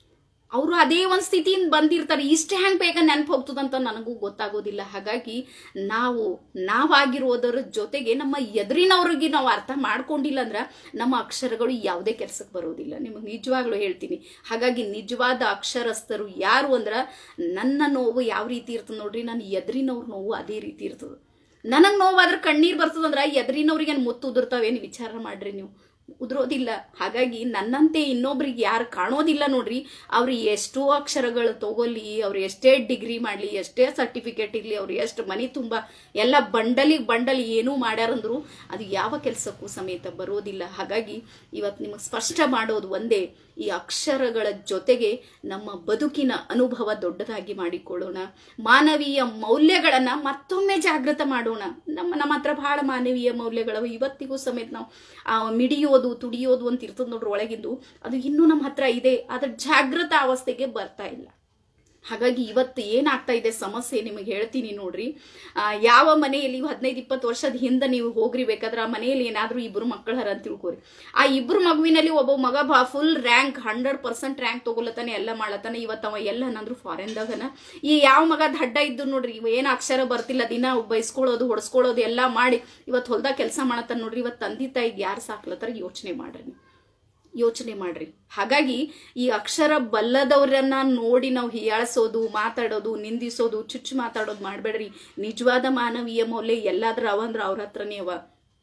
A: ಅವರು ಅದೇ ಒಂದು ಸ್ಥಿತಿಯಿಂದ ಬಂದಿರ್ತಾರೆ ಇಷ್ಟೇ ಹೆಂಗೆ ಬೇಗ ನೆನಪು ಹೋಗ್ತದಂತ ನನಗೂ ಗೊತ್ತಾಗೋದಿಲ್ಲ ಹಾಗಾಗಿ ನಾವು ನಾವಾಗಿರೋದರ ಜೊತೆಗೆ ನಮ್ಮ ಎದುರಿನವ್ರಿಗೆ ನಾವು ಅರ್ಥ ಮಾಡ್ಕೊಂಡಿಲ್ಲ ಅಂದ್ರೆ ನಮ್ಮ ಅಕ್ಷರಗಳು ಯಾವುದೇ ಕೆಲಸಕ್ಕೆ ಬರೋದಿಲ್ಲ ನಿಮಗೆ ನಿಜವಾಗ್ಲೂ ಹೇಳ್ತೀನಿ ಹಾಗಾಗಿ ನಿಜವಾದ ಅಕ್ಷರಸ್ಥರು ಯಾರು ಅಂದ್ರೆ ನನ್ನ ನೋವು ಯಾವ ರೀತಿ ಇರ್ತದೆ ನೋಡ್ರಿ ನನ್ನ ಎದುರಿನವ್ರ ನೋವು ಅದೇ ರೀತಿ ಇರ್ತದೆ ನನಗೆ ನೋವಾದ್ರೆ ಕಣ್ಣೀರು ಬರ್ತದಂದ್ರೆ ಎದುರಿನವ್ರಿಗೆ ಮುತ್ತು ಉದುರ್ತಾವೇನು ವಿಚಾರ ಮಾಡ್ರಿ ನೀವು ಉದುರೋದಿಲ್ಲ ಹಾಗಾಗಿ ನನ್ನಂತೆ ಇನ್ನೊಬ್ರಿಗೆ ಯಾರು ಕಾಣೋದಿಲ್ಲ ನೋಡ್ರಿ ಅವ್ರು ಎಷ್ಟೋ ಅಕ್ಷರಗಳು ತಗೊಳ್ಳಿ ಅವ್ರು ಎಷ್ಟೇ ಡಿಗ್ರಿ ಮಾಡಲಿ ಎಷ್ಟೇ ಸರ್ಟಿಫಿಕೇಟ್ ಇರಲಿ ಅವ್ರು ಎಷ್ಟು ಮನೆ ತುಂಬ ಎಲ್ಲ ಬಂಡಲಿಗೆ ಬಂಡಲ್ ಏನೂ ಮಾಡ್ಯಾರಂದ್ರು ಅದು ಯಾವ ಕೆಲಸಕ್ಕೂ ಸಮೇತ ಬರೋದಿಲ್ಲ ಹಾಗಾಗಿ ಇವತ್ತು ನಿಮಗೆ ಸ್ಪಷ್ಟ ಮಾಡೋದು ಒಂದೇ ಈ ಅಕ್ಷರಗಳ ಜೊತೆಗೆ ನಮ್ಮ ಬದುಕಿನ ಅನುಭವ ದೊಡ್ಡದಾಗಿ ಮಾಡಿಕೊಳ್ಳೋಣ ಮಾನವೀಯ ಮೌಲ್ಯಗಳನ್ನ ಮತ್ತೊಮ್ಮೆ ಜಾಗೃತ ಮಾಡೋಣ ನಮ್ಮ ನಮ್ಮ ಹತ್ರ ಬಹಳ ಮಾನವೀಯ ಮೌಲ್ಯಗಳವ ಇವತ್ತಿಗೂ ಸಮೇತ ನಾವು ಆ ಮಿಡಿಯೋದು ತುಡಿಯೋದು ಅಂತ ಇರ್ತದೆ ನೋಡ್ರಿ ಒಳಗಿಂದು ಅದು ಇನ್ನೂ ನಮ್ಮ ಹತ್ರ ಇದೆ ಅದ್ರ ಜಾಗೃತ ಅವಸ್ಥೆಗೆ ಬರ್ತಾ ಇಲ್ಲ ಹಾಗಾಗಿ ಇವತ್ತು ಏನಾಗ್ತಾ ಇದೆ ಸಮಸ್ಯೆ ನಿಮಗೆ ಹೇಳ್ತೀನಿ ನೋಡ್ರಿ ಆ, ಯಾವ ಮನೆಯಲ್ಲಿ ಹದಿನೈದು ಇಪ್ಪತ್ತು ವರ್ಷದ ಹಿಂದೆ ನೀವು ಹೋಗ್ರಿ ಬೇಕಾದ್ರೆ ಆ ಮನೆಯಲ್ಲಿ ಏನಾದರೂ ಇಬ್ರು ಮಕ್ಕಳು ಹರ ಅಂತ ತಿಳ್ಕೊರಿ ಆ ಇಬ್ರು ಮಗುವಿನಲ್ಲಿ ಒಬ್ಬ ಮಗ ಬಾ full rank hundred percent rank ತಗೊಲತ್ತಾನೆ ಎಲ್ಲ ಮಾಡತ್ತಾನೆ ಇವತ್ತು ಅವ ಎಲ್ಲ ನಂದ್ರು ಫಾರಿನ್ದಾಗನ ಈ ಯಾವ ಮಗ ದಡ್ಡ ಇದ್ದು ನೋಡ್ರಿ ಇವ ಏನು ಅಕ್ಷರ ಬರ್ತಿಲ್ಲ ದಿನ ಬೈಸ್ಕೊಳ್ಳೋದು ಹೊಡ್ಸ್ಕೊಳ್ಳೋದು ಎಲ್ಲ ಮಾಡಿ ಇವತ್ತು ಹೊಲ್ದಾಗ ಕೆಲಸ ಮಾಡತ್ತಾನ ನೋಡ್ರಿ ಇವತ್ತು ತಂದೆ ತಾಯಿಗೆ ಯಾರು ಸಾಕ್ಲತ್ತಾರ ಯೋಚನೆ ಮಾಡ್ರಿ ನೀವು. ಯೋಚನೆ ಮಾಡ್ರಿ ಹಾಗಾಗಿ ಈ ಅಕ್ಷರ ಬಲ್ಲದವ್ರನ್ನ ನೋಡಿ ನಾವು ಹೀಯಾಳಿಸೋದು ಮಾತಾಡೋದು ನಿಂದಿಸೋದು ಚುಚ್ಚು ಮಾತಾಡೋದು ಮಾಡಬೇಡ್ರಿ ನಿಜವಾದ ಮಾನವೀಯ ಮೌಲ್ಯ ಎಲ್ಲಾದ್ರೂ ಅವ ಅಂದ್ರೆ ಅವ್ರ ಹತ್ರನೇ ಅವ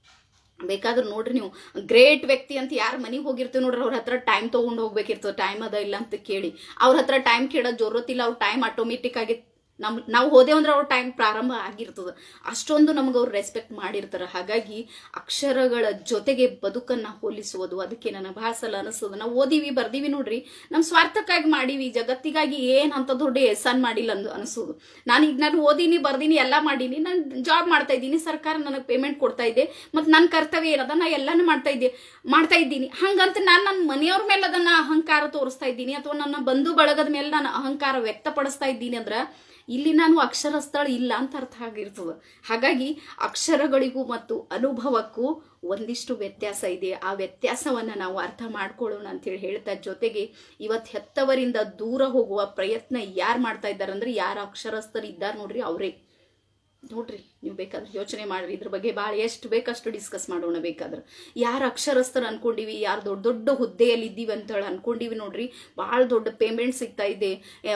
A: ಬೇಕಾದ್ರೆ ನೋಡ್ರಿ ನೀವು ಗ್ರೇಟ್ ವ್ಯಕ್ತಿ ಅಂತ ಯಾರು ಮನೆಗೆ ಹೋಗಿರ್ತೀವಿ ನೋಡ್ರಿ ಅವ್ರ ಹತ್ರ ಟೈಮ್ ತೊಗೊಂಡು ಹೋಗ್ಬೇಕಿರ್ತದೆ ಟೈಮ್ ಅದ ಇಲ್ಲ ಅಂತ ಕೇಳಿ ಅವ್ರ ಹತ್ರ ಟೈಮ್ ಕೇಳೋದು ಜೋರತ್ತಿಲ್ಲ ಅವ್ರ ಟೈಮ್ ಆಟೋಮೆಟಿಕ್ ಆಗಿ ನಮ್ ನಾವು ಹೋದೇವು ಅಂದ್ರೆ ಅವ್ರ ಟೈಮ್ ಪ್ರಾರಂಭ ಆಗಿರ್ತದೆ ಅಷ್ಟೊಂದು ನಮ್ಗೆ ಅವ್ರು ರೆಸ್ಪೆಕ್ಟ್ ಮಾಡಿರ್ತಾರೆ ಹಾಗಾಗಿ ಅಕ್ಷರಗಳ ಜೊತೆಗೆ ಬದುಕನ್ನ ಹೋಲಿಸುವುದು ಅದಕ್ಕೆ ನನ್ನ ಬಹಳ ಸಲ ಅನಿಸ್ತದೆ ನಾವು ಓದಿವಿ ಬರ್ದೀವಿ ನೋಡ್ರಿ ನಮ್ಮ ಸ್ವಾರ್ಥಕ್ಕಾಗಿ ಮಾಡೀವಿ ಜಗತ್ತಿಗಾಗಿ ಏನ್ ಅಂತ ದೊಡ್ಡ ಎಸ್ಸಾನ್ ಮಾಡಿಲ್ಲ ಅಂದು ಅನಿಸೋದು ನಾನು ಈಗ ನಾನು ಓದಿನಿ ಬರ್ದೀನಿ ಎಲ್ಲ ಮಾಡೀನಿ ನಾನು ಜಾಬ್ ಮಾಡ್ತಾ ಇದ್ದೀನಿ ಸರ್ಕಾರ ನನಗೆ ಪೇಮೆಂಟ್ ಕೊಡ್ತಾ ಇದೆ ಮತ್ತು ನನ್ನ ಕರ್ತವ್ಯ ಏನದ ನಾ ಎಲ್ಲಾನು ಮಾಡ್ತಾ ಇದ್ದೆ ಮಾಡ್ತಾ ಇದ್ದೀನಿ ಹಂಗಂತ ನಾನು ನನ್ನ ಮನೆಯವ್ರ ಮೇಲೆ ಅದನ್ನ ಅಹಂಕಾರ ತೋರಿಸ್ತಾ ಇದ್ದೀನಿ ಅಥವಾ ನನ್ನ ಬಂಧು ಬಳಗದ ಮೇಲೆ ನಾನು ಅಹಂಕಾರ ವ್ಯಕ್ತಪಡಿಸ್ತಾ ಇದ್ದೀನಿ ಅಂದ್ರೆ ಇಲ್ಲಿ ನಾನು ಅಕ್ಷರಸ್ಥಳ ಇಲ್ಲ ಅಂತ ಅರ್ಥ ಆಗಿರ್ತದೆ ಹಾಗಾಗಿ ಅಕ್ಷರಗಳಿಗೂ ಮತ್ತು ಅನುಭವಕ್ಕೂ ಒಂದಿಷ್ಟು ವ್ಯತ್ಯಾಸ ಇದೆ ಆ ವ್ಯತ್ಯಾಸವನ್ನ ನಾವು ಅರ್ಥ ಮಾಡ್ಕೊಳ್ಳೋಣ ಅಂತೇಳಿ ಹೇಳ್ತಾ ಜೊತೆಗೆ ಇವತ್ತು ಹೆತ್ತವರಿಂದ ದೂರ ಹೋಗುವ ಪ್ರಯತ್ನ ಯಾರು ಮಾಡ್ತಾ ಇದ್ದಾರೆ ಅಂದ್ರೆ ಯಾರು ಅಕ್ಷರಸ್ಥರು ಇದ್ದಾರೆ ನೋಡ್ರಿ ಅವರೇ ನೋಡ್ರಿ ನೀವು ಬೇಕಾದ್ರೆ ಯೋಚನೆ ಮಾಡ್ರಿ ಇದ್ರ ಬಗ್ಗೆ ಭಾಳ ಎಷ್ಟು ಬೇಕಷ್ಟು ಡಿಸ್ಕಸ್ ಮಾಡೋಣ ಬೇಕಾದ್ರೆ ಯಾರು ಅಕ್ಷರಸ್ಥರು ಅನ್ಕೊಂಡಿವಿ ಯಾರು ದೊಡ್ಡ ದೊಡ್ಡ ಹುದ್ದೆಯಲ್ಲಿ ಇದ್ದೀವಿ ಅಂತ ಹೇಳಿ ಅನ್ಕೊಂಡಿವಿ ನೋಡ್ರಿ ಭಾಳ ದೊಡ್ಡ ಪೇಮೆಂಟ್ ಸಿಗ್ತಾ ಇದೆ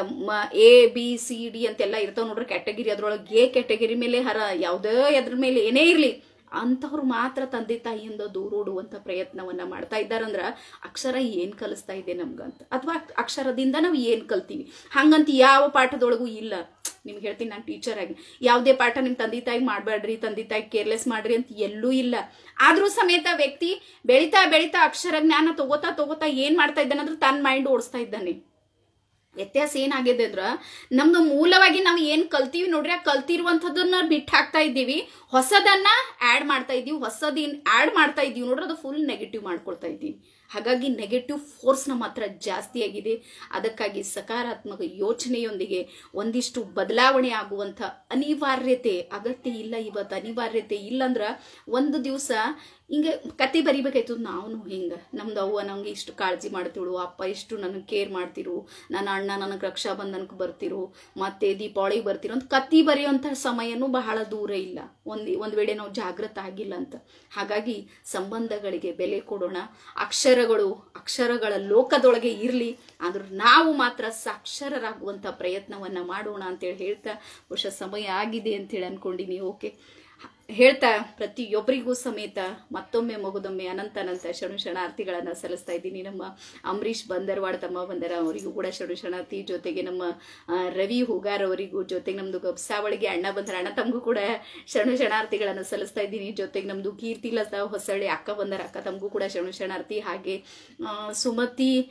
A: ಎ ಬಿ ಸಿ ಡಿ ಅಂತೆಲ್ಲ ಇರ್ತಾವ ನೋಡ್ರಿ ಕ್ಯಾಟಗಿರಿ ಅದ್ರೊಳಗೆ ಎ ಕ್ಯಾಟಗಿರಿ ಮೇಲೆ ಹರ ಯಾವುದೇ ಅದ್ರ ಮೇಲೆ ಏನೇ ಇರಲಿ ಅಂಥವ್ರು ಮಾತ್ರ ತಂದೆ ತಾಯಿಯಿಂದ ದೂರೋಡುವಂಥ ಪ್ರಯತ್ನವನ್ನ ಮಾಡ್ತಾ ಇದ್ದಾರಂದ್ರ ಅಕ್ಷರ ಏನ್ ಕಲಿಸ್ತಾ ಇದೆ ನಮ್ಗಂತ ಅಥವಾ ಅಕ್ಷರದಿಂದ ನಾವು ಏನ್ ಕಲ್ತೀವಿ ಹಂಗಂತ ಯಾವ ಪಾಠದೊಳಗೂ ಇಲ್ಲ ನಿಮ್ಗೆ ಹೇಳ್ತೀನಿ ನಾನು ಟೀಚರ್ ಆಗಿ ಯಾವುದೇ ಪಾಠ ನಿಮ್ಮ ತಂದೆ ತಾಯಿಗೆ ಮಾಡಬೇಡ್ರಿ ತಂದೆ ತಾಯಿ ಕೇರ್ಲೆಸ್ ಮಾಡ್ರಿ ಅಂತ ಎಲ್ಲೂ ಇಲ್ಲ ಆದ್ರೂ ಸಮೇತ ವ್ಯಕ್ತಿ ಬೆಳಿತಾ ಬೆಳಿತಾ ಅಕ್ಷರ ಜ್ಞಾನ ತಗೋತಾ ತಗೋತಾ ಏನ್ ಮಾಡ್ತಾ ಇದ್ದಾನೆ ಅಂದ್ರೆ ತನ್ನ ಮೈಂಡ್ ಓಡಿಸ್ತಾ ಇದ್ದಾನೆ ವ್ಯತ್ಯಾಸ ಏನಾಗಿದೆ ಅಂದ್ರ ನಮ್ದು ಮೂಲವಾಗಿ ನಾವು ಏನ್ ಕಲ್ತೀವಿ ನೋಡ್ರಿ ಆ ಕಲ್ತಿರುವಂಥದ್ದನ್ನ ಬಿಟ್ಟು ಹಾಕ್ತಾ ಇದ್ದೀವಿ ಹೊಸದನ್ನ ಆಡ್ ಮಾಡ್ತಾ ಇದ್ದೀವಿ ಹೊಸದಿನ್ ಆಡ್ ಮಾಡ್ತಾ ಇದ್ದೀವಿ ನೋಡ್ರಿ ಅದು ಫುಲ್ ನೆಗೆಟಿವ್ ಮಾಡ್ಕೊಳ್ತಾ ಇದ್ದೀವಿ ಹಾಗಾಗಿ ನೆಗೆಟಿವ್ ಫೋರ್ಸ್ ನಮ್ಮ ಹತ್ರ ಜಾಸ್ತಿ ಆಗಿದೆ ಅದಕ್ಕಾಗಿ ಸಕಾರಾತ್ಮಕ ಯೋಚನೆಯೊಂದಿಗೆ ಒಂದಿಷ್ಟು ಬದಲಾವಣೆ ಆಗುವಂಥ ಅನಿವಾರ್ಯತೆ ಅಗತ್ಯ ಇಲ್ಲ ಇವತ್ತು ಅನಿವಾರ್ಯತೆ ಇಲ್ಲಂದ್ರ ಒಂದು ದಿವಸ ಹಿಂಗೆ ಕತೆ ಬರಿಬೇಕಾಯ್ತು ನಾವು ಹಿಂಗೆ ನಮ್ದು ಅವ್ವ ನಂಗೆ ಇಷ್ಟು ಕಾಳಜಿ ಮಾಡ್ತಿಳು ಅಪ್ಪ ಇಷ್ಟು ನನಗೆ ಕೇರ್ ಮಾಡ್ತಿರು ನನ್ನ ಅಣ್ಣ ನನಗೆ ರಕ್ಷಾ ಬಂಧನಕ್ಕೆ ಬರ್ತಿರು ಮತ್ತೆ ದೀಪಾವಳಿಗೆ ಬರ್ತಿರು ಅಂತ ಕತಿ ಬರೆಯುವಂಥ ಸಮಯನೂ ಬಹಳ ದೂರ ಇಲ್ಲ ಒಂದು ಒಂದು ವೇಳೆ ನಾವು ಜಾಗೃತ ಆಗಿಲ್ಲ ಅಂತ ಹಾಗಾಗಿ ಸಂಬಂಧಗಳಿಗೆ ಬೆಲೆ ಕೊಡೋಣ ಅಕ್ಷರಗಳು ಅಕ್ಷರಗಳ ಲೋಕದೊಳಗೆ ಇರಲಿ ಆದ್ರೆ ನಾವು ಮಾತ್ರ ಸಾಕ್ಷರರಾಗುವಂಥ ಪ್ರಯತ್ನವನ್ನ ಮಾಡೋಣ ಅಂತೇಳಿ ಹೇಳ್ತಾ ಬಹುಶಃ ಸಮಯ ಆಗಿದೆ ಅಂತೇಳಿ ಅನ್ಕೊಂಡಿನಿ ಓಕೆ ಹೇಳ್ತಾ ಪ್ರತಿಯೊಬ್ಬರಿಗೂ ಸಮೇತ ಮತ್ತೊಮ್ಮೆ ಮಗುದೊಮ್ಮೆ ಅನಂತ ಅನಂತ ಶರಣು ಶರಣಾರ್ಥಿಗಳನ್ನ ಸಲ್ಲಿಸ್ತಾ ಇದ್ದೀನಿ ನಮ್ಮ ಅಂಬರೀಷ್ ಬಂದರ್ವಾಡ್ ತಮ್ಮ ಬಂದರ ಅವರಿಗೂ ಕೂಡ ಶರಣು ಶರಣಾರ್ಥಿ ಜೊತೆಗೆ ನಮ್ಮ ಆ, ರವಿ ಹೂಗಾರ್ ಅವರಿಗೂ ಜೊತೆಗೆ ನಮ್ದು ಗಬ್ಸಾವಳಿಗೆ ಅಣ್ಣ ಬಂದರ ಅಣ್ಣ ತಮಗೂ ಕೂಡ ಶರಣು ಶರಣಾರ್ಥಿಗಳನ್ನ ಸಲ್ಲಿಸ್ತಾ ಇದ್ದೀನಿ ಜೊತೆಗೆ ನಮ್ದು ಕೀರ್ತಿ ಲತಾ ಹೊಸಳ್ಳಿ ಅಕ್ಕ ಬಂದರ ಅಕ್ಕ ತಮಗೂ ಕೂಡ ಶರಣು ಶರಣಾರ್ಥಿ ಹಾಗೆ ಆ, ಸುಮತಿ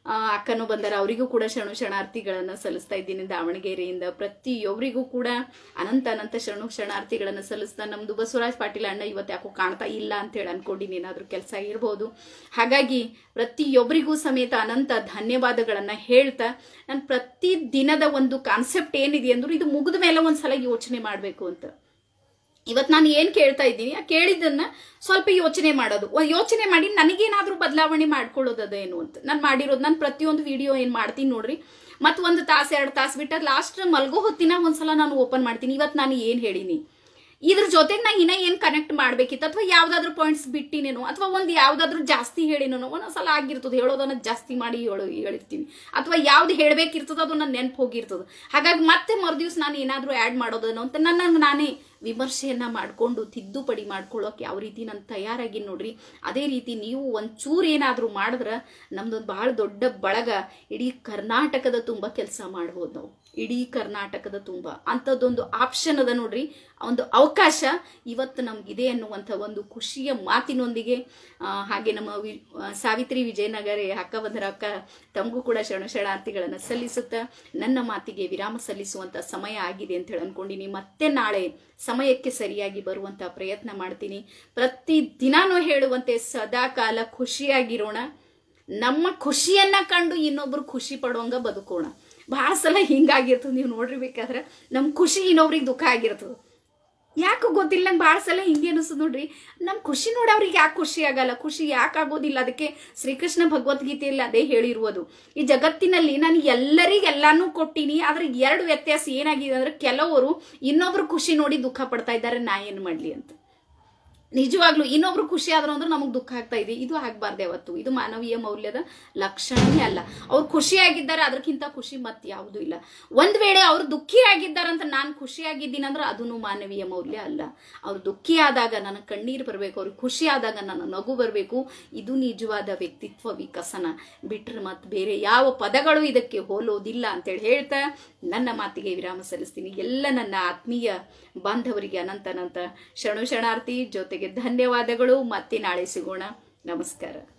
A: ಆ, ಅಕ್ಕನೂ ಬಂದಾರ ಅವರಿಗೂ ಕೂಡ ಶರಣು ಶರಣಾರ್ಥಿಗಳನ್ನು ಸಲ್ಲಿಸ್ತಾ ಇದ್ದೀನಿ ದಾವಣಗೆರೆಯಿಂದ ಪ್ರತಿಯೊಬ್ಬರಿಗೂ ಕೂಡ ಅನಂತ ಅನಂತ ಶರಣು ಶರಣಾರ್ಥಿಗಳನ್ನು ಸಲ್ಲಿಸ್ತಾ ನಮ್ದು ಬಸವರಾಜ್ ಪಾಟೀಲ್ ಅಣ್ಣ ಇವತ್ತು ಯಾಕೋ ಕಾಣ್ತಾ ಇಲ್ಲ ಅಂತ ಹೇಳಿ ಅನ್ಕೊಂಡಿನಿ ಏನಾದ್ರೂ ಕೆಲಸ ಇರ್ಬೋದು ಹಾಗಾಗಿ ಪ್ರತಿಯೊಬ್ಬರಿಗೂ ಸಮೇತ ಅನಂತ ಧನ್ಯವಾದಗಳನ್ನ ಹೇಳ್ತಾ ನಾನು ಪ್ರತಿ ದಿನದ ಒಂದು ಕಾನ್ಸೆಪ್ಟ್ ಏನಿದೆ ಅಂದ್ರೆ ಇದು ಮುಗಿದ ಮೇಲೆ ಒಂದ್ಸಲ ಯೋಚನೆ ಮಾಡಬೇಕು ಅಂತ ಇವತ್ತು ನಾನು ಏನು ಕೇಳ್ತಾ ಇದ್ದೀನಿ ಆ ಕೇಳಿದ್ದನ್ನ ಸ್ವಲ್ಪ ಯೋಚನೆ ಮಾಡೋದು ಒಂದ್ ಯೋಚನೆ ಮಾಡಿ ನನಗೇನಾದ್ರೂ ಬದಲಾವಣೆ ಮಾಡ್ಕೊಳ್ಳೋದದೇನು ಅಂತ ನಾನು ಮಾಡಿರೋದು ನಾನು ಪ್ರತಿಯೊಂದು ವಿಡಿಯೋ ಏನು ಮಾಡ್ತೀನಿ ನೋಡ್ರಿ ಮತ್ತು ಒಂದು ತಾಸು ಎರಡು ತಾಸು ಬಿಟ್ಟ ಲಾಸ್ಟ್ ಮಲ್ಗೋ ಹೊತ್ತಿನ ಒಂದ್ಸಲ ನಾನು ಓಪನ್ ಮಾಡ್ತೀನಿ ಇವತ್ತು ನಾನು ಏನು ಹೇಳಿನಿ ಇದ್ರ ಜೊತೆಗೆ ನಾ ಇನ್ನ ಏನು ಕನೆಕ್ಟ್ ಮಾಡ್ಬೇಕಿತ್ತು ಅಥವಾ ಯಾವ್ದಾದ್ರು ಪಾಯಿಂಟ್ಸ್ ಬಿಟ್ಟಿನೇನೋ ಅಥವಾ ಒಂದು ಯಾವ್ದಾದ್ರು ಜಾಸ್ತಿ ಹೇಳಿನೇನೋ ಒಂದೊಂದ್ಸಲ ಆಗಿರ್ತದೆ ಹೇಳೋದನ್ನ ಜಾಸ್ತಿ ಮಾಡಿ ಹೇಳೋ ಹೇಳಿರ್ತೀವಿ ಅಥವಾ ಯಾವ್ದು ಹೇಳ್ಬೇಕಿರ್ತದೋ ಅದು ನನ್ನ ನೆನಪು ಹೋಗಿರ್ತದೆ ಹಾಗಾಗಿ ಮತ್ತೆ ಮರುದಿವ್ಸ ನಾನು ಏನಾದರೂ ಆ್ಯಡ್ ಮಾಡೋದನ್ನು ಅಂತ ನನ್ನ ನಾನೇ ವಿಮರ್ಶೆಯನ್ನ ಮಾಡಿಕೊಂಡು ತಿದ್ದುಪಡಿ ಮಾಡ್ಕೊಳ್ಳೋಕೆ ಯಾವ ರೀತಿ ನಾನು ತಯಾರಾಗಿ ನೋಡ್ರಿ ಅದೇ ರೀತಿ ನೀವು ಒಂಚೂರು ಏನಾದರೂ ಮಾಡಿದ್ರೆ ನಮ್ದೊಂದು ಬಹಳ ದೊಡ್ಡ ಬಳಗ ಇಡೀ ಕರ್ನಾಟಕದ ತುಂಬ ಕೆಲಸ ಮಾಡ್ಬೋದು ನಾವು ಇಡೀ ಕರ್ನಾಟಕದ ತುಂಬ ಅಂಥದ್ದೊಂದು ಆಪ್ಷನ್ ಅದ ನೋಡ್ರಿ ಒಂದು ಅವಕಾಶ ಇವತ್ತು ನಮ್ಗಿದೆ ಅನ್ನುವಂಥ ಒಂದು ಖುಷಿಯ ಮಾತಿನೊಂದಿಗೆ ಆ, ಹಾಗೆ ನಮ್ಮ ವಿ ಆ, ಸಾವಿತ್ರಿ ವಿಜಯನಗರ ಅಕ್ಕ ಬಂದರ ಅಕ್ಕ ತಮಗೂ ಕೂಡ ಶರಣ ಶರಣಾರ್ಥಿಗಳನ್ನು ಸಲ್ಲಿಸುತ್ತಾ ನನ್ನ ಮಾತಿಗೆ ವಿರಾಮ ಸಲ್ಲಿಸುವಂಥ ಸಮಯ ಆಗಿದೆ ಅಂತ ಹೇಳಿ ಅನ್ಕೊಂಡಿನಿ ಮತ್ತೆ ನಾಳೆ ಸಮಯಕ್ಕೆ ಸರಿಯಾಗಿ ಬರುವಂಥ ಪ್ರಯತ್ನ ಮಾಡ್ತೀನಿ ಪ್ರತಿ ದಿನಾನೂ ಹೇಳುವಂತೆ ಸದಾ ಕಾಲ ಖುಷಿಯಾಗಿರೋಣ ನಮ್ಮ ಖುಷಿಯನ್ನ ಕಂಡು ಇನ್ನೊಬ್ರು ಖುಷಿ ಪಡುವಂಗ ಬದುಕೋಣ ಭಾಳ ಸಲ ಹಿಂಗಾಗಿರ್ತದೆ ನೀವು ನೋಡಿರ್ಬೇಕಾದ್ರೆ ನಮ್ಮ ಖುಷಿ ಇನ್ನೊಬ್ರಿಗೆ ದುಃಖ ಆಗಿರ್ತದೆ ಯಾಕೆ ಗೊತ್ತಿಲ್ಲ ನಂಗೆ ಭಾಳ ಸಲ ಹಿಂಗೆ ಅನಿಸ್ತದೆ ನೋಡ್ರಿ ನಮ್ಮ ಖುಷಿ ನೋಡಿ ಅವ್ರಿಗೆ ಯಾಕೆ ಖುಷಿ ಆಗಲ್ಲ ಖುಷಿ ಯಾಕೆ ಆಗೋದಿಲ್ಲ ಅದಕ್ಕೆ ಶ್ರೀಕೃಷ್ಣ ಭಗವದ್ಗೀತೆಯಲ್ಲಿ ಅದೇ ಹೇಳಿರುವುದು ಈ ಜಗತ್ತಿನಲ್ಲಿ ನಾನು ಎಲ್ಲರಿಗೂ ಎಲ್ಲಾನು ಕೊಟ್ಟಿನಿ ಆದ್ರೆ ಎರಡು ವ್ಯತ್ಯಾಸ ಏನಾಗಿದೆ ಅಂದ್ರೆ ಕೆಲವರು ಇನ್ನೊಬ್ರು ಖುಷಿ ನೋಡಿ ದುಃಖ ಪಡ್ತಾ ಇದ್ದಾರೆ ನಾ ಏನು ಮಾಡಲಿ ಅಂತ ನಿಜವಾಗ್ಲೂ ಇನ್ನೊಬ್ರು ಖುಷಿ ಆದ್ರು ಅಂದ್ರೆ ನಮಗೆ ದುಃಖ ಆಗ್ತಾ ಇದೆ ಇದು ಆಗ್ಬಾರ್ದು ಯಾವತ್ತು ಇದು ಮಾನವೀಯ ಮೌಲ್ಯದ ಲಕ್ಷಣವೇ ಅಲ್ಲ ಅವ್ರು ಖುಷಿಯಾಗಿದ್ದಾರೆ ಅದಕ್ಕಿಂತ ಖುಷಿ ಮತ್ತೆ ಯಾವುದೂ ಇಲ್ಲ ಒಂದ್ ವೇಳೆ ಅವ್ರು ದುಃಖಿಯಾಗಿದ್ದಾರಂತ ನಾನು ಖುಷಿಯಾಗಿದ್ದೀನಿ ಅಂದ್ರೆ ಅದನ್ನು ಮಾನವೀಯ ಮೌಲ್ಯ ಅಲ್ಲ ಅವ್ರು ದುಃಖಿ ಆದಾಗ ನನಗೆ ಕಣ್ಣೀರು ಬರಬೇಕು ಅವ್ರಿಗೆ ಖುಷಿ ಆದಾಗ ನನ್ನ ನಗು ಬರಬೇಕು ಇದು ನಿಜವಾದ ವ್ಯಕ್ತಿತ್ವ ವಿಕಸನ ಬಿಟ್ರೆ ಮತ್ತೆ ಬೇರೆ ಯಾವ ಪದಗಳು ಇದಕ್ಕೆ ಹೋಲೋದಿಲ್ಲ ಅಂತೇಳಿ ಹೇಳ್ತಾ ನನ್ನ ಮಾತಿಗೆ ವಿರಾಮ ಸಲ್ಲಿಸ್ತೀನಿ ಎಲ್ಲ ನನ್ನ ಆತ್ಮೀಯ ಬಾಂಧವರಿಗೆ ಅನಂತ ಅನಂತ ಶರಣು ಶರಣಾರ್ಥಿ ಜೊತೆಗೆ ಧನ್ಯವಾದಗಳು ಮತ್ತೆ ನಾಳೆ ಸಿಗೋಣ ನಮಸ್ಕಾರ